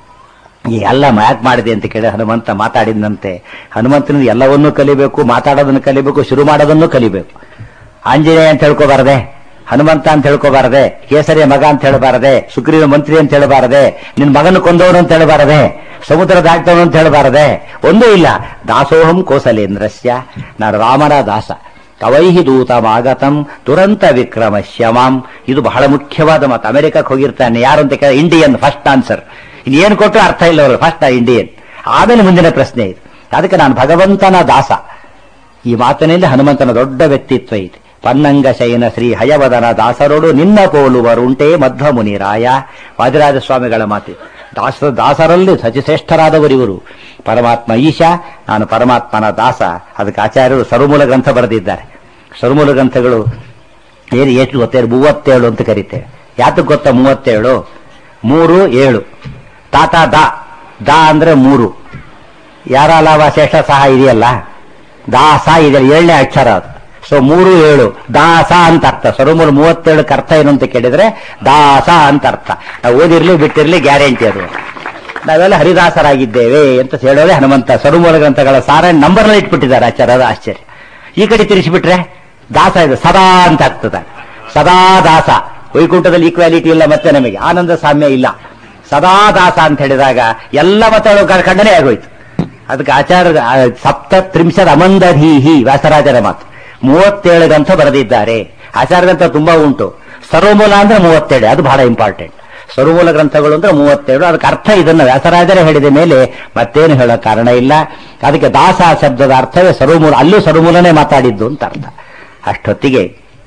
ಈ ಎಲ್ಲ ಯಾಕೆ ಮಾಡಿದೆ ಅಂತ ಕೇಳಿ ಹನುಮಂತ ಮಾತಾಡಿದಂತೆ ಹನುಮಂತನ ಎಲ್ಲವನ್ನೂ ಕಲಿಬೇಕು ಮಾತಾಡೋದನ್ನು ಕಲಿಬೇಕು ಶುರು ಮಾಡೋದನ್ನು ಕಲಿಬೇಕು ಆಂಜನೇಯ ಅಂತ ಹೇಳ್ಕೋಬಾರದೆ ಹನುಮಂತ ಅಂತ ಹೇಳ್ಕೋಬಾರದೆ ಕೇಸರಿಯ ಮಗ ಅಂತ ಹೇಳಬಾರದೆ ಸುಗ್ರೀವ ಮಂತ್ರಿ ಅಂತ ಹೇಳಬಾರದೆ ನಿನ್ ಮಗನ ಕೊಂದವನು ಅಂತ ಹೇಳಬಾರದೆ ಸಮುದ್ರ ದಾಟ್ತವನು ಅಂತ ಹೇಳಬಾರದೆ ಒಂದೂ ಇಲ್ಲ ದಾಸೋಹಂ ಕೋಸಲೇಂದ್ರಸ್ಯ ನಾನು ರಾಮನ ದಾಸ ತವೈಹಿ ದೂತಮಾಗತಂ ತುರಂತ ವಿಕ್ರಮ ಶ್ಯಮಾಂ ಇದು ಬಹಳ ಮುಖ್ಯವಾದ ಮಾತು ಅಮೆರಿಕಕ್ಕೆ ಹೋಗಿರ್ತಾನೆ ಯಾರು ಅಂತ ಕೇಳ ಇಂಡಿಯನ್ ಫಸ್ಟ್ ಆನ್ಸರ್ ಇನ್ನೇನು ಕೊಟ್ಟರು ಅರ್ಥ ಇಲ್ಲ ಅವರು ಫಸ್ಟ್ ಇಂಡಿಯನ್ ಆಮೇಲೆ ಮುಂದಿನ ಪ್ರಶ್ನೆ ಇದು ಅದಕ್ಕೆ ನಾನು ಭಗವಂತನ ದಾಸ ಈ ಮಾತಿನಲ್ಲಿ ಹನುಮಂತನ ದೊಡ್ಡ ವ್ಯಕ್ತಿತ್ವ ಇದೆ ಪನ್ನಂಗ ಶಯನ ಶ್ರೀ ಹಯವದನ ದಾಸರೋಡು ನಿನ್ನ ಪೋಲುವರುಂಟೆ ಮಧ್ವ ಮುನಿರಾಯ ವಾದಿರಾಜ ಸ್ವಾಮಿಗಳ ಮಾತು ದಾಸ ದಾಸರಲ್ಲಿ ಸಚಿಶ್ರೇಷ್ಠರಾದವರು ಇವರು ಪರಮಾತ್ಮ ಈಶಾ ನಾನು ಪರಮಾತ್ಮನ ದಾಸ ಅದಕ್ಕೆ ಆಚಾರ್ಯರು ಸರ್ವಮೂಲ ಗ್ರಂಥ ಬರೆದಿದ್ದಾರೆ ಸರ್ವಮೂಲ ಗ್ರಂಥಗಳು ಏನು ಎಷ್ಟು ಗೊತ್ತೇಳು ಮೂವತ್ತೇಳು ಅಂತ ಕರಿತೇವೆ ಯಾತಕ್ಕೆ ಗೊತ್ತಾ ಮೂವತ್ತೇಳು ಮೂರು ಏಳು ತಾತ ದಾ ದಾ ಅಂದ್ರೆ ಮೂರು ಯಾರ ಅಲಾವ ಶೇಷ ಸಹ ಇದೆಯಲ್ಲ ದಾಸ ಇದೆಯಲ್ಲ ಏಳನೇ ಅಕ್ಷರ ಅದು ಸೊ ಮೂರು ಏಳು ದಾಸ ಅಂತ ಅರ್ಥ ಸರ್ವಮೂಲ ಮೂವತ್ತೇಳಕ್ಕೆ ಅರ್ಥ ಏನು ಅಂತ ಕೇಳಿದ್ರೆ ದಾಸ ಅಂತ ಅರ್ಥ ನಾವು ಓದಿರ್ಲಿ ಬಿಟ್ಟಿರ್ಲಿ ಗ್ಯಾರಂಟಿ ಅದು ನಾವೆಲ್ಲ ಹರಿದಾಸರಾಗಿದ್ದೇವೆ ಅಂತ ಹೇಳೋದೇ ಹನುಮಂತ ಸರ್ವಮೂಲ ಗ್ರಂಥಗಳ ಸಾರ ನಂಬರ್ನಲ್ಲಿ ಇಟ್ಬಿಟ್ಟಿದ್ದಾರೆ ಆಚಾರ್ಯ ಅದು ಆಶ್ಚರ್ಯ ಈ ಕಡೆ ತಿರುಗಿಸಿಬಿಟ್ರೆ ದಾಸ ಇದೆ ಸದಾ ಅಂತ ಆಗ್ತದೆ ಸದಾ ದಾಸ ವೈಕುಂಠದಲ್ಲಿ ಈಕ್ವಾಲಿಟಿ ಇಲ್ಲ ಮತ್ತೆ ನಮಗೆ ಆನಂದ ಸಾಮ್ಯ ಇಲ್ಲ ಸದಾ ದಾಸ ಅಂತ ಹೇಳಿದಾಗ ಎಲ್ಲ ಮತಗಳು ಖಂಡನೆ ಆಗೋಯ್ತು ಅದಕ್ಕೆ ಆಚಾರ್ಯ ಸಪ್ತ ತ್ರಿಂಶದ ಅಮಂದಧೀಹಿ ವ್ಯಾಸರಾಜರ ಮಾತು ಮೂವತ್ತೇಳು ಗ್ರಂಥ ಬರೆದಿದ್ದಾರೆ ಆಚಾರ ಗ್ರಂಥ ತುಂಬಾ ಉಂಟು ಸರ್ವಮೂಲ ಅಂದ್ರೆ ಮೂವತ್ತೇಳು ಅದು ಬಹಳ ಇಂಪಾರ್ಟೆಂಟ್ ಸರ್ವಮೂಲ ಗ್ರಂಥಗಳು ಅಂದ್ರೆ ಮೂವತ್ತೇಳು ಅದಕ್ಕೆ ಅರ್ಥ ಇದನ್ನು ವ್ಯಾಸರಾಜರೇ ಹೇಳಿದ ಮೇಲೆ ಮತ್ತೇನು ಹೇಳೋ ಕಾರಣ ಇಲ್ಲ ಅದಕ್ಕೆ ದಾಸ ಶಬ್ದದ ಅರ್ಥವೇ ಸರ್ವಮೂಲ ಅಲ್ಲೂ ಸರ್ವಮೂಲನೇ ಮಾತಾಡಿದ್ದು ಅಂತ ಅರ್ಥ ಅಷ್ಟೊತ್ತಿಗೆ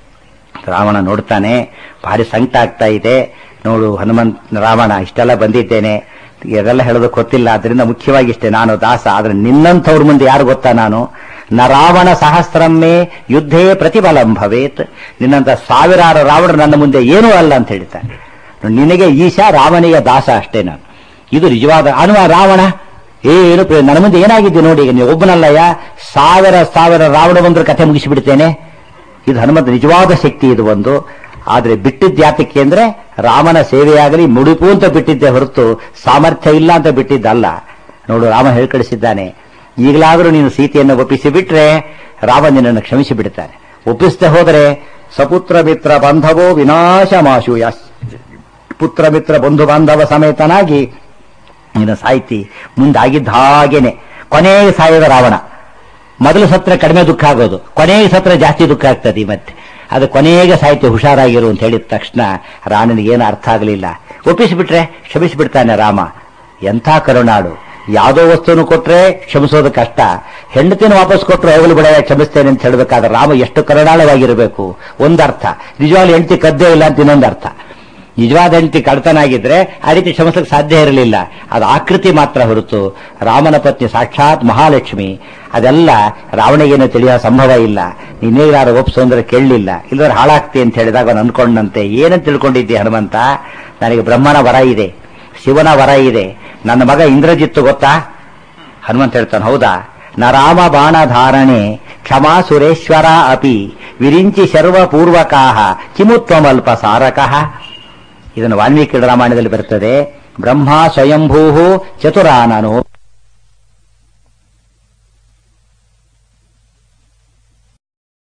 ರಾವಣ ನೋಡ್ತಾನೆ ಭಾರಿ ಸಂಕಟ ಆಗ್ತಾ ಇದೆ ನೋಡು ಹನುಮಂತ್ ರಾವಣ ಇಷ್ಟೆಲ್ಲ ಬಂದಿದ್ದೇನೆ ಇದೆಲ್ಲ ಹೇಳೋದಕ್ಕೆ ಗೊತ್ತಿಲ್ಲ ಅದರಿಂದ ಮುಖ್ಯವಾಗಿ ಇಷ್ಟೇ ನಾನು ದಾಸ ಆದ್ರೆ ನಿನ್ನಂಥವ್ರ ಮುಂದೆ ಯಾರು ಗೊತ್ತಾ ನಾನು ನ ರಾವಣ ಸಹಸ್ರಮ್ಮೆ ಯುದ್ಧೇ ಪ್ರತಿಫಲಂ ಭವೇತ್ ನಿನ್ನಂತ ಸಾವಿರಾರು ರಾವಣ ನನ್ನ ಮುಂದೆ ಏನೂ ಅಲ್ಲ ಅಂತ ಹೇಳ್ತಾನೆ ನಿನಗೆ ಈಶಾ ರಾವಣಿಯ ದಾಸ ಅಷ್ಟೇ ನಾನು ಇದು ನಿಜವಾದ ಅನುವ ರಾವಣ ಏನು ಪ್ರಯೋಜನ ನನ್ನ ಮುಂದೆ ಏನಾಗಿದೆ ನೋಡಿ ಈಗ ನೀವು ಒಬ್ಬನಲ್ಲಯ್ಯ ಸಾವಿರ ಸಾವಿರ ರಾವಣ ಬಂದ್ರೆ ಕಥೆ ಮುಗಿಸಿಬಿಡ್ತೇನೆ ಇದು ಹನುಮಂತ ನಿಜವಾದ ಶಕ್ತಿ ಇದು ಒಂದು ಆದ್ರೆ ಬಿಟ್ಟಿದ್ದ ಯಾತಕ್ಕೆ ಅಂದ್ರೆ ರಾಮನ ಸೇವೆಯಾಗಲಿ ಮುಡುಪು ಅಂತ ಬಿಟ್ಟಿದ್ದೆ ಹೊರತು ಸಾಮರ್ಥ್ಯ ಇಲ್ಲ ಅಂತ ಬಿಟ್ಟಿದ್ದಲ್ಲ ನೋಡು ರಾಮ ಹೇಳ್ಕಳಿಸಿದ್ದಾನೆ ಈಗಲಾದರೂ ನೀನು ಸೀತೆಯನ್ನು ಒಪ್ಪಿಸಿ ಬಿಟ್ರೆ ರಾಮ ನಿನ್ನನ್ನು ಕ್ಷಮಿಸಿ ಬಿಡ್ತಾನೆ ಒಪ್ಪಿಸದೆ ಹೋದರೆ ಸಪುತ್ರ ಮಿತ್ರ ಬಾಂಧವೋ ವಿನಾಶಮಾಶು ಯಾಸ್ ಪುತ್ರ ಮಿತ್ರ ಬಂಧು ಬಾಂಧವ ಸಮೇತನಾಗಿ ನೀನು ಸಾಯ್ತಿ ಮುಂದಾಗಿದ್ದ ಹಾಗೇನೆ ಕೊನೆಗೆ ಸಾಯೋದ ರಾವಣ ಮೊದಲು ಸತ್ರ ಕಡಿಮೆ ದುಃಖ ಆಗೋದು ಕೊನೆಗೆ ಸತ್ರ ಜಾಸ್ತಿ ದುಃಖ ಆಗ್ತದೆ ಈ ಮತ್ತೆ ಅದು ಕೊನೆಗೆ ಸಾಹಿತ್ಯ ಹುಷಾರಾಗಿರು ಅಂತ ಹೇಳಿದ ತಕ್ಷಣ ರಾಣನಿಗೆ ಏನು ಅರ್ಥ ಆಗಲಿಲ್ಲ ಒಪ್ಪಿಸಿಬಿಟ್ರೆ ಕ್ಷಮಿಸಿಬಿಡ್ತಾನೆ ರಾಮ ಎಂಥ ಕರುಣಾಡು ಯಾವುದೋ ವಸ್ತುವನ್ನು ಕೊಟ್ರೆ ಕ್ಷಮಿಸೋದು ಕಷ್ಟ ಹೆಂಡತಿನ ವಾಪಸ್ ಕೊಟ್ಟರೆ ಹೋಗಲು ಬಿಡ ಕ್ಷಮಿಸ್ತೇನೆ ಅಂತ ಹೇಳಬೇಕಾದ್ರೆ ರಾಮ ಎಷ್ಟು ಕರುಣಾಳವಾಗಿರಬೇಕು ಒಂದರ್ಥ ನಿಜವಾಗ್ಲೂ ಹೆಂಡತಿ ಕದ್ದೇ ಇಲ್ಲ ಅಂತ ಇನ್ನೊಂದು ಅರ್ಥ ನಿಜವಾದ ಹೆಂಡತಿ ಕಳ್ತನಾಗಿದ್ರೆ ಆ ರೀತಿ ಕ್ಷಮಿಸಕ್ಕೆ ಸಾಧ್ಯ ಇರಲಿಲ್ಲ ಅದು ಆಕೃತಿ ಮಾತ್ರ ಹೊರತು ರಾಮನ ಪತ್ನಿ ಸಾಕ್ಷಾತ್ ಮಹಾಲಕ್ಷ್ಮಿ ಅದೆಲ್ಲ ರಾವಣಿಗೇನು ತಿಳಿಯೋ ಸಂಭವ ಇಲ್ಲ ನೀನೇಗಾರು ಒಪ್ಸು ಅಂದ್ರೆ ಕೇಳಲಿಲ್ಲ ಇಲ್ಲದ್ರೆ ಹಾಳಾಗ್ತಿ ಅಂತ ಹೇಳಿದಾಗ ಅವನು ಅನ್ಕೊಂಡಂತೆ ಏನಂತ ತಿಳ್ಕೊಂಡಿದ್ದೆ ಹನುಮಂತ ನನಗೆ ಬ್ರಹ್ಮನ ವರ ಇದೆ ಶಿವನ ವರ ಇದೆ ನನ್ನ ಮಗ ಇಂದ್ರಜಿತ್ತು ಗೊತ್ತಾ ಹನುಮಂತ ಹೇಳ್ತಾನೆ ಹೌದಾ ನ ರಾಮ ಬಾಣ ಧಾರಣೆ ಕ್ಷಮಾ ಸುರೇಶ್ವರ ಅಪಿ ವಿರಿಂಚಿ ಶರ್ವ ಪೂರ್ವಕಾಹ ಕಿಮುತ್ವಮಲ್ಪ ಸಾರಕಃ ಇದನ್ನು ವಾಲ್ಮೀಕಿ ರಾಮಾಯಣದಲ್ಲಿ ಬರುತ್ತದೆ ಬ್ರಹ್ಮ ಸ್ವಯಂಭೂ ಚತುರಾನನು